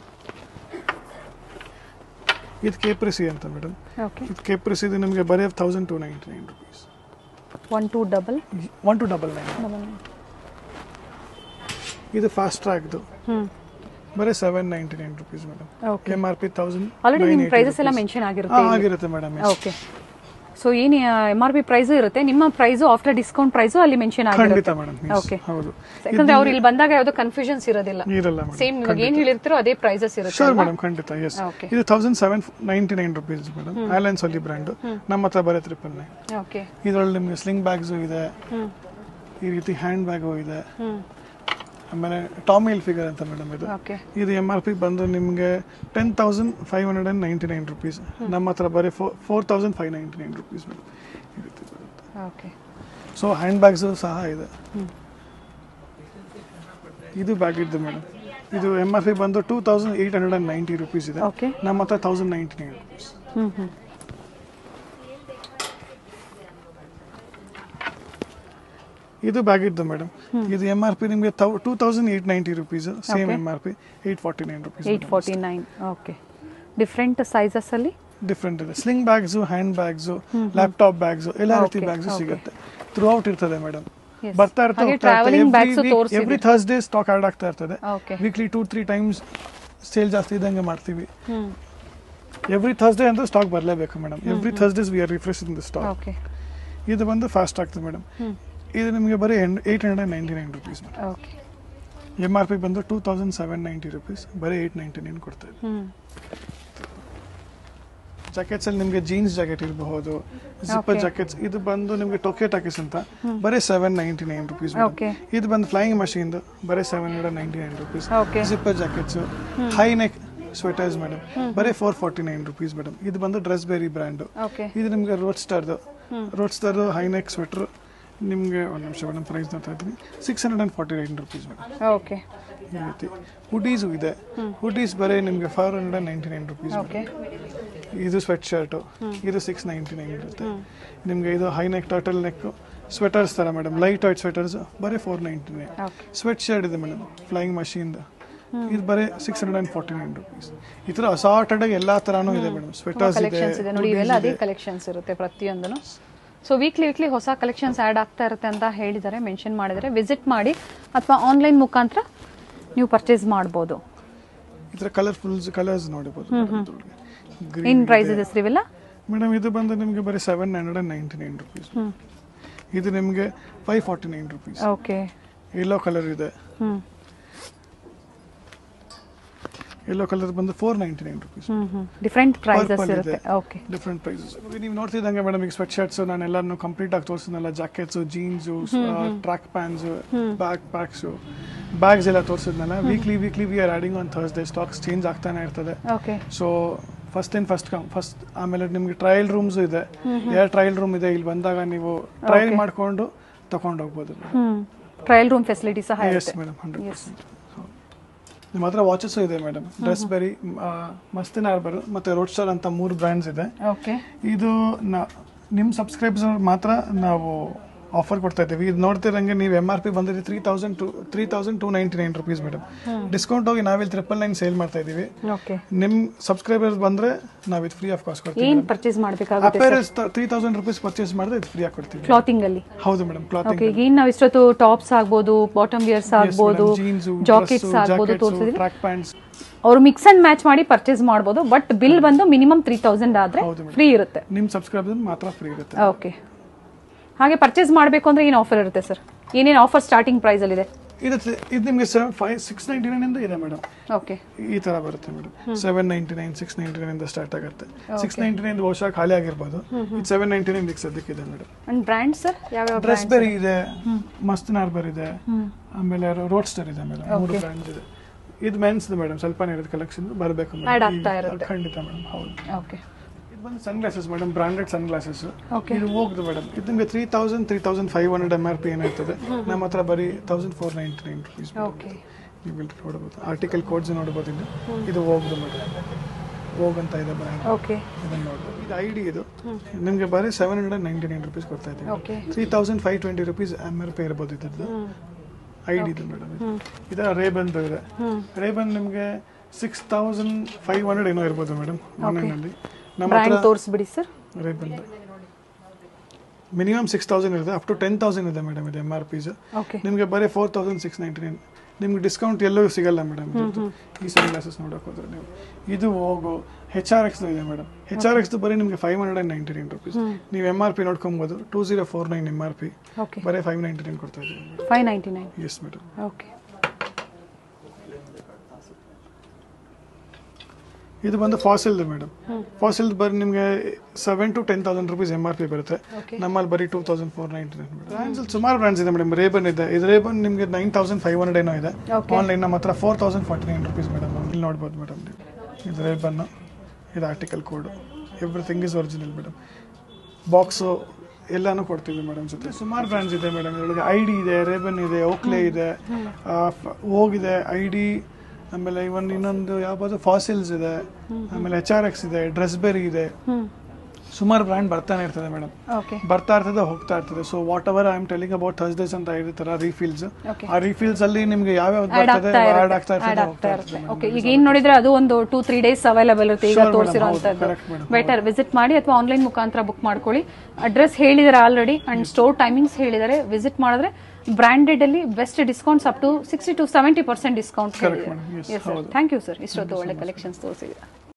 ಇದು ಕೇಪ್ರಿಸಿ ಅಂತ ಮೇಡಮ್ ಓಕೆ ಇದು ಕೇಪ್ರಿಸಿ ಇದು ನಿಮಗೆ ಬರೀ thousand two ninety nine rupees one two double one two double nine double ಇದು ಫಾಸ್ಟ್ ಟ್ರ್ಯಾಕ್ದು ಹ್ಮ್ ಬರೀ seven ninety nine rupees madam okay M R P thousand already ನಿಮ್ಮ ಪ್ರೈಸಸ್ ಎಲ್ಲ ಮೆನ್ಷನ್ ಆಗಿರುತ್ತೆ ಇಲ್ಲಿ. ಆಗಿರುತ್ತೆ ಮೇಡಮ್ ಓಕೆ ಸೊ ಏನು ಎಮ್ ಆರ್ ಪಿ ಪ್ರೈಸು ಇರುತ್ತೆ ನಿಮ್ಮ ಪ್ರೈಸು ಆಫ್ಟರ್ ಡಿಸ್ಕೌಂಟ್ ಪ್ರೈಸು ಅಲ್ಲಿ ಮೆನ್ಷನ್ ಖಂಡಿತ ಆಗಿರುತ್ತೆ ಮೇಡಮ್ Okay. ಹೌದು ಯಾಕಂದ್ರೆ ಅವ್ರು ಇಲ್ಲಿ ಬಂದಾಗ ಯಾವ್ದು ಕನ್ಫ್ಯೂಷನ್ಸ್ ಇರೋದಿಲ್ಲ ಇರಲ್ಲ ಮೇಡಮ್ ಸೇಮ್ ಇವಾಗ ಏನ್ ಹೇಳಿರ್ತೀರೋ ಅದೇ ಪ್ರೈಸಸ್ ಇರುತ್ತೆ ಶೋರ್ ಅಲ್ವಾ? ಮೇಡಮ್ ಖಂಡಿತ ಎಸ್ Okay. ಇದು thousand seven ninety nine rupees madam Allen Solly brand ನಮ್ಮ ಹತ್ರ ಬರೀ ಟ್ರಿಪಲ್ ನೈನ್ ಓಕೆ ಇದರಲ್ಲಿ ನಿಮಗೆ ಸ್ಲಿಂಗ್ ಬ್ಯಾಗ್ಸು ಇದೆ ಹ್ಮ್ ಈ ರೀತಿ ಹ್ಯಾಂಡ್ ಬ್ಯಾಗು ಇದೆ ಹ್ಮ್ ಆಮೇಲೆ ಟಾಮಿಲ್ ಫಿಗರ್ ಅಂತ ಮೇಡಮ್ ಇದು ಓಕೆ ಇದು ಎಮ್ ಆರ್ ಪಿ ಬಂದು ನಿಮಗೆ ten thousand five hundred and ninety nine rupees ನಮ್ಮ ಹತ್ರ ಬರೀ four four thousand five ninety nine rupees madam ಈ ರೀತಿ ಬರುತ್ತೆ ಓಕೆ ಸೊ ಹ್ಯಾಂಡ್ ಬ್ಯಾಗ್ಸು ಸಹ ಇದೆ ಹ್ಮ್. ಇದು ಬ್ಯಾಗ್ ಇದ್ದು ಮೇಡಮ್ ಇದು ಎಮ್ ಆರ್ ಪಿ ಬಂದು two thousand eight hundred and ninety rupees ಇದೆ ಓಕೆ ನಮ್ಮ ಹತ್ರ thousand ninety nine rupees hmm hmm ಇದು ಬ್ಯಾಗ್ ಇದ್ದು ಮೇಡಮ್ ಇದು ಎಮ್ ಆರ್ ಪಿ ನಿಮಗೆ two thousand eight ninety rupees same Okay. M R P eight forty nine rupees eight forty nine okay different sizes ಅಲ್ಲಿ ಡಿಫ್ರೆಂಟ್ ಇದೆ sling bags hand bags laptop bags ಎಲ್ಲ ರೀತಿ Okay, ಬ್ಯಾಗ್ಸು okay. ಸಿಗುತ್ತೆ ಥ್ರೂ ಔಟ್ ಇರ್ತದೆ ಮೇಡಮ್ Yes. ಬರ್ತಾ ಇರ್ತದೆ ಹಾಗೆ travelling bags ತೋರ್ಸಿದೆ. ಎವ್ರಿ ಥರ್ಸ್ಡೇ ಸ್ಟಾಕ್ ಆಡ್ ಆಗ್ತಾ ಇರ್ತದೆ okay weekly two three times sale ಜಾಸ್ತಿ ಇದ್ದಂಗೆ ಮಾಡ್ತೀವಿ ಹ್ಮ್ ಎವ್ರಿ ಥರ್ಸ್ಡೇ ಅಂದ್ರೆ ಸ್ಟಾಕ್ ಬರಲೇಬೇಕು madam every Thursdays we are refresh in the stock okay ಇದು ಬಂದು ಫಾಸ್ಟ್ ಆಗ್ತದೆ ಮೇಡಮ್ ಹ್ಮ್ ಇದು ನಿಮಗೆ ಬರೀ eight hundred ninety nine rupees madam okay M R P ಬಂದು two thousand seven ninety rupees ಬರೀ ಏಯ್ಟ್ ನೈಂಟಿ ನೈನ್ ಕೊಡ್ತಾ ಇದೆ ಹ್ಮ್ ಜಾಕೆಟ್ಸ್ ಅಲ್ಲಿ ನಿಮಗೆ ಜೀನ್ಸ್ ಜಾಕೆಟ್ ಇರಬಹುದು ಜಿಪ್ಪರ್ Okay. ಜಾಕೆಟ್ಸ್ ಇದು ಬಂದು ನಿಮಗೆ ಟೊಕೆ ಟಾಕೆಸ್ ಅಂತ ಬರೀ seven ninety nine rupees Okay. ಇದು ಬಂದು ಫ್ಲೈಯಿಂಗ್ ಮಷೀನ್ ಬರೀ seven hundred ninety nine rupees Okay. Zipper jackets high neck sweaters madam ಬರೀ four forty nine rupees madam ಇದು ಬಂದು ಡ್ರೆಸ್ ಬೇರಿ ಬ್ರ್ಯಾಂಡ್ ಓಕೆ ಇದು ನಿಮಗೆ ರೋಡ್ ಸ್ಟಾರ್ದು ರೋಡ್ ಸ್ಟಾರ್ದು ಹೈ ನೆಕ್ ಸ್ವೆಟರ್ ನಿಮಗೆ ಒಂದು ನಿಮಿಷ ಮೇಡಮ್ ಪ್ರೈಸ್ ನೋಡ್ತಾ ಇದ್ದೀನಿ six hundred and forty nine rupees madam okay ಈ ರೀತಿ ಹುಡೀಸು ಇದೆ ಹುಡೀಸ್ ಬರೀ ನಿಮಗೆ five hundred and ninety nine rupees okay ಇದು ಸ್ವೆಟ್ ಶರ್ಟು ಇದು ಸಿಕ್ಸ್ ನೈಂಟಿ ನೈನ್ ಇರುತ್ತೆ ನಿಮಗೆ ಇದು high neck turtle neck sweaters ಥರ ಮೇಡಮ್ ಲೈಟ್ ವೈಟ್ ಸ್ವೆಟರ್ಸ್ ಬರೀ four ninety nine okay sweatshirt ಇದೆ ಮೇಡಮ್ ಫ್ಲೈಯಿಂಗ್ ಮಷೀನ್ದು ಇದು ಬರೀ six hundred and forty nine rupees ಈ ಥರ ಅಸಾರ್ಟೆಡ್ ಆಗಿ ಎಲ್ಲ ಥರನೂ ಇದೆ ಮೇಡಮ್ ಸ್ವೆಟರ್ಸ್ ಇದೆ ಕಲೆಕ್ಷನ್ಸ್ ಇದೆ ನೋಡಿ ಇವೆಲ್ಲ ಅದೇ ಕಲೆಕ್ಷನ್ಸ್ ಇರುತ್ತೆ ಪ್ರತಿಯೊಂದನು ಸೊ ವೀಕ್ಲಿ ವೀಕ್ಲಿ ಹೊಸ ಕಲೆಕ್ಷನ್ಸ್ ಆ್ಯಡ್ ಆಗ್ತಾ ಇರುತ್ತೆ ಅಂತ ಹೇಳಿದ್ದಾರೆ ಮೆನ್ಷನ್ ಮಾಡಿದರೆ ವಿಸಿಟ್ ಮಾಡಿ ಅಥವಾ ಆನ್ಲೈನ್ ಮುಖಾಂತರ ನೀವು ಪರ್ಚೇಸ್ ಮಾಡ್ಬೋದು ಈ ಥರ ಕಲರ್ಫುಲ್ಸ್ ಕಲರ್ಸ್ ನೋಡಬಹುದು ಏನು ಪ್ರೈಸ್ ಇದೆ ಸರ್ ಇವೆಲ್ಲ ಮೇಡಮ್ ಇದು ಬಂದು ನಿಮಗೆ ಬರೀ seven hundred and ninety nine rupees ಇದು ನಿಮಗೆ five forty nine rupees okay yellow colour ಇದೆ ಹ್ಞೂ ಯೆಲ್ಲೋ ಕಲರ್ ಬಂದು ಫೋರ್ ನೈಂಟಿ ನೈನ್ ರುಪೀಸ್ ಹ್ಞೂ ಹ್ಞೂ ಡಿಫ್ರೆಂಟ್ ಪ್ರೈಸಸ್ Purple ಇದೆ. ಇರುತ್ತೆ ಓಕೆ ಡಿಫ್ರೆಂಟ್ ಪ್ರೈಸಸ್ ನೀವು ನೋಡ್ತಿದ್ದಂಗೆ ಮೇಡಮ್ ಈಗ ಸ್ವೆಟ್ ಶರ್ಟ್ಸ್ ನಾನು ಎಲ್ಲಾನು ಕಂಪ್ಲೀಟ್ ಆಗಿ ತೋರಿಸಿದ್ನಲ್ಲ jackets jeans track pants backpacks bags ಎಲ್ಲ ತೋರಿಸಿದ್ನಲ್ಲ weekly weekly we are adding on Thursday stocks change ಆಗ್ತಾನೆ ಇರ್ತದೆ okay so first in first come first ಆಮೇಲೆ ನಿಮ್ಗೆ ಟ್ರಯಲ್ ರೂಮ್ಸ್ ಇದೆ ಎರಡು ಟ್ರಯಲ್ ರೂಮ್ ಇದೆ ಇಲ್ಲಿ ಬಂದಾಗ ನೀವು ಟ್ರಯಲ್ ಮಾಡ್ಕೊಂಡು ತಗೊಂಡು ಹೋಗ್ಬೋದು ಹ್ಞೂ ಟ್ರಯಲ್ ರೂಮ್ ಫೆಸಿಲಿಟಿ ಸಹ ಎಸ್ ಇರುತ್ತೆ ಮೇಡಮ್ ಹಂಡ್ರೆಡ್ ಪರ್ಸೆಂಟ್ ನಿಮ್ಮ ಹತ್ರ ವಾಚಸ್ ಇದೆ madam Dressberry Mast and Harbour ಮತ್ತೆ ರೋಡ್ ಸ್ಟಾರ್ ಅಂತ ಮೂರು ಬ್ರ್ಯಾಂಡ್ಸ್ ಇದೆ ಓಕೆ ಇದು ನಾ ನಿಮ್ಮ ಸಬ್ಸ್ಕ್ರೈಬರ್ಸ್ ಮಾತ್ರ ನಾವು ಆಫರ್ ಕೊಡ್ತಾ ಇದ್ದೀವಿ ಇದು ನೋಡ್ತಿರಂಗೆ ನೀವು ಎಮ್ ಆರ್ ಪಿ ಬಂದಿರಿ three thousand two three thousand two ninety nine rupees madam discount ಹೋಗಿ ನಾವಿಲ್ಲಿ ಟ್ರಿಪಲ್ ನೈನ್ ಸೇಲ್ ಮಾಡ್ತಾ ಇದ್ದೀವಿ ಓಕೆ ನಿಮ್ಮ ಸಬ್ಸ್ಕ್ರೈಬರ್ಸ್ ಬಂದ್ರೆ ನಾವು ಇದು ಫ್ರೀ ಆಫ್ ಕಾಸ್ಟ್ ಕೊಡ್ತೀವಿ ಏನು ಪರ್ಚೇಸ್ ಮಾಡಬೇಕಾಗುತ್ತೆ apparels three thousand rupees purchase ಮಾಡಿದ್ರೆ ಇದು ಫ್ರೀ ಆಗಿ ಕೊಡ್ತೀವಿ ಕ್ಲಾತಿಂಗ್ ಅಲ್ಲಿ ಹೌದು ಮೇಡಮ್ ಕ್ಲಾತಿಂಗ್ ಓಕೆ ಏನು ನಾವು ಇಷ್ಟೊತ್ತು ಟಾಪ್ಸ್ ಆಗ್ಬೋದು ಬಾಟಮ್ ವಿಯರ್ಸ್ ಆಗ್ಬೋದು ಜೀನ್ಸ್ ಜಾಕೆಟ್ಸ್ ಆಗ್ಬೋದು ತೋರಿಸಿದ್ವಿ ಟ್ರ್ಯಾಕ್ ಪ್ಯಾಂಟ್ಸ್ ಅವರು ಮಿಕ್ಸ್ ಅಂಡ್ ಮ್ಯಾಚ್ ಮಾಡಿ ಪರ್ಚೇಸ್ ಮಾಡ್ಬೋದು ಬಟ್ ಬಿಲ್ ಬಂದು ಮಿನಿಮಮ್ ತ್ರೀ ತೌಸಂಡ್ ಆದ್ರೆ ಹೌದು madam. ಫ್ರೀ ಇರುತ್ತೆ ನಿಮ್ಮ ಸಬ್ಸ್ಕ್ರೈಬರ್ ಮಾತ್ರ ಫ್ರೀ ಇರುತ್ತೆ ಓಕೆ ಹಾಗೆ ಪರ್ಚೇಸ್ ಮಾಡಬೇಕು ಅಂದ್ರೆ ಏನು ಆಫರ್ ಇರುತ್ತೆ ಸರ್ ಏನೇನು ಆಫರ್ ಸ್ಟಾರ್ಟಿಂಗ್ ಪ್ರೈಸ್ ಅಲ್ಲಿ ಇದೆ ಇದು ಇದು ನಿಮಗೆ seven five six ninety nine ಇಂದ ಇದೆ ಮೇಡಮ್ ಓಕೆ ಈ ತರ ಬರುತ್ತೆ madam seven ninety nine six ninety nine ಇಂದ ಸ್ಟಾರ್ಟ್ ಆಗುತ್ತೆ ಸಿಕ್ಸ್ ನೈಂಟಿ ನೈನ್ ಬಹುಶಃ ಖಾಲಿ ಆಗಿರ್ಬೋದು ಇದು ಸೆವೆನ್ ನೈಂಟಿ ನೈನ್ ಸದ್ಯಕ್ಕಿದೆ ಮೇಡಮ್ ಅಂಡ್ ಬ್ರ್ಯಾಂಡ್ ಸರ್ ಯಾವ ಡ್ರೆಸ್ ಬೆರಿ ಇದೆ ಮಸ್ತ್ ನಾರ್ಬರ್ ಇದೆ ಆಮೇಲೆ ರೋಡ್ ಸ್ಟರ್ ಇದೆ ಮೇಡಮ್ ಮೂರು ಬ್ರ್ಯಾಂಡ್ಸ್ ಇದೆ ಇದು ಮೆನ್ಸ್ ಮೇಡಮ್ ಸ್ವಲ್ಪ ಇರೋದು ಕಲೆಕ್ಷನ್ ಬರಬೇಕು Add ಆಗ್ತಾ ಇರುತ್ತೆ. ಖಂಡಿತ ಮೇಡಮ್ ಹೌದು ಓಕೆ ಇದು ಬಂದು sunglasses madam branded sunglasses Okay. ಇದು ಹೋಗ್ದು ಮೇಡಮ್ ಇದು ನಿಮಗೆ three thousand three thousand five hundred M R P ಏನಿರ್ತದೆ ನಮ್ಮ ಹತ್ರ ಬರೀ thousand four ninety nine rupees okay ನೀವು ಇಲ್ಲಿ ನೋಡ್ಬೋದು ಆರ್ಟಿಕಲ್ ಕೋಡ್ಸ್ ನೋಡ್ಬೋದು ಇಲ್ಲಿ ಇದು ಹೋಗ್ದು ಮೇಡಮ್ ಹೋಗ್ ಅಂತ ಇದೆ ಬ್ರ್ಯಾಂಡ್ ಓಕೆ ಇದನ್ನು ನೋಡ್ಬೋದು ಇದು ಐ ಡಿ ಇದು ನಿಮಗೆ ಬರೀ seven hundred ninety nine rupees ಕೊಡ್ತಾ ಇದ್ದೀವಿ okay three thousand five twenty rupees M R P ಇರ್ಬೋದು ಇದ್ರದ್ದು ಐ ಡಿ ಇದು ಮೇಡಮ್ ಇದರ ರೇಬನ್ದು ಇದೆ ರೇಬನ್ ನಿಮಗೆ ಸಿಕ್ಸ್ ತೌಸಂಡ್ ಫೈವ್ ಹಂಡ್ರೆಡ್ ಏನೋ ಇರ್ಬೋದು ಮೇಡಮ್ ಆನ್ಲೈನಲ್ಲಿ ನಮ್ಮ ಬ್ರ್ಯಾಂಡ್ ಹತ್ರ ತೋರಿಸ್ಬಿಡಿ sir Ray-Ban minimum six thousand ಇದೆ ಅಪ್ ಟು ಟೆನ್ ತೌಸಂಡ್ ಇದೆ ಮೇಡಮ್ ಇದು ಎಮ್ ಆರ್ ಪೀಸ್ ಓಕೆ ನಿಮಗೆ ಬರೀ four thousand six ninety nine ನಿಮ್ಗೆ ಡಿಸ್ಕೌಂಟ್ ಎಲ್ಲೂ ಸಿಗಲ್ಲ ಮೇಡಮ್ ಈ ಸನ್ ಗ್ಲಾಸಸ್ ನೋಡೋಕೆ ಹೋದ್ರೆ ನೀವು ಇದು ಹೋಗು ಹೆಚ್ ಆರ್ ಎಕ್ಸ್ ಇದೆ ಮೇಡಮ್ ಹೆಚ್ ಆರ್ ಎಕ್ಸ್ ಬರೀ ನಿಮಗೆ five hundred and ninety nine rupees ನೀವು ಎಮ್ ಆರ್ ಪಿ ನೋಡ್ಕೊಬೋದು two zero four nine M R P okay ಬರೀ ಫೈವ್ ನೈಂಟಿ ನೈನ್ ಕೊಡ್ತಾ ಇದ್ದೀವಿ five ninety nine yes madam okay ಇದು ಬಂದು ಫಾಸಿಲ್ ಮೇಡಮ್ ಫಾಸಿಲ್ ಬರೀ ನಿಮಗೆ seven to ten thousand rupees M R P ಬರುತ್ತೆ Okay. ನಮ್ಮಲ್ಲಿ ಬರೀ two thousand four ninety nine brands ಸುಮಾರು ಬ್ರ್ಯಾಂಡ್ಸ್ ಇದೆ ಮೇಡಮ್ ರೇಬನ್ ಇದೆ ಇದು ರೇಬನ್ ನಿಮಗೆ ನೈನ್ ತೌಸಂಡ್ ಫೈವ್ ಹಂಡ್ರೆಡ್ ಏನೋ ಇದೆ Okay. ಆನ್ಲೈನ್ ನಮ್ಮ ಹತ್ರ four thousand forty nine rupees madam ಇಲ್ಲಿ ನೋಡ್ಬೋದು ಮೇಡಮ್ ನೀವು ಇದು ರೇಬನ್ನು ಇದು article code everything is original madam box ಎಲ್ಲಾನು ಕೊಡ್ತೀವಿ ಮೇಡಮ್ ಜೊತೆ ಸುಮಾರು ಬ್ರ್ಯಾಂಡ್ಸ್ ಇದೆ ಮೇಡಮ್ ಇದರೊಳಗೆ ಐ ಡಿ ಇದೆ ರೇಬನ್ ಇದೆ ಓಕ್ಲೆ ಇದೆ ಹೋಗಿದೆ ಐ ಡಿ ಆಮೇಲೆ ಇವನ್ ಇನ್ನೊಂದು ಯಾವ್ದು ಫಾಸಿಲ್ಸ್ ಇದೆ ಆಮೇಲೆ ಎಚ್ ಆರ್ ಎಕ್ಸ್ ಇದೆ ಡ್ರೆಸ್ ಬೆರಿ ಇದೆ ಸುಮಾರು ಬ್ರ್ಯಾಂಡ್ ಬರ್ತಾನೆ ಇರ್ತದೆ ಮೇಡಮ್ ಓಕೆ ಬರ್ತಾ ಇರ್ತದೆ ಹೋಗ್ತಾ ಇರ್ತದೆ so whatever I am telling about Thursdays ಅಂತ ಇರ್ತಾರ ರೀಫಿಲ್ಸ್ Okay. ಆ ರೀಫಿಲ್ಸ್ ಅಲ್ಲಿ ನಿಮ್ಗೆ ಯಾವ್ಯಾವ ಆಡ್ ಬರ್ತದೆ ಆಗ್ತಾ ಆಡ್ ಆಗ್ತಾ ಇರುತ್ತೆ ಆಡ್ ಇರ್ತದೆ ಆಗ್ತಾ ಹೋಗ್ತಾ ಇರುತ್ತೆ ಇರ್ತದೆ ಓಕೆ ಈಗ ಏನ್ ನೋಡಿದ್ರೆ ಅದು ಒಂದು ಟೂ ತ್ರೀ ಡೇಸ್ ಅವೈಲೇಬಲ್ ಇರುತ್ತೆ ಈಗ Sure, madam. ತೋರಿಸಿರುವಂತದ್ದು ಹೌದು, correct, madam. ಬೆಟರ್ ವಿಸಿಟ್ ಮಾಡಿ ಅಥವಾ ಆನ್ಲೈನ್ ಮುಖಾಂತರ ಬುಕ್ ಮಾಡ್ಕೊಳ್ಳಿ ಅಡ್ರೆಸ್ ಹೇಳಿದಾರೆ ಆಲ್ರೆಡಿ ಅಂಡ್ ಸ್ಟೋರ್ ಟೈಮಿಂಗ್ಸ್ ಹೇಳಿದ್ದಾರೆ ವಿಸಿಟ್ ಮಾಡಿದ್ರೆ ಬ್ರಾಂಡೆಡ್ ಅಲ್ಲಿ best discounts up to sixty to seventy percent discount Correct, madam. Yes, ಹೌದು. ಥ್ಯಾಂಕ್ ಯು ಸರ್ ಇಷ್ಟೊತ್ತು ಒಳ್ಳೆ ಕಲೆಕ್ಷನ್ಸ್ ತೋರಿಸಿದ್ರೆ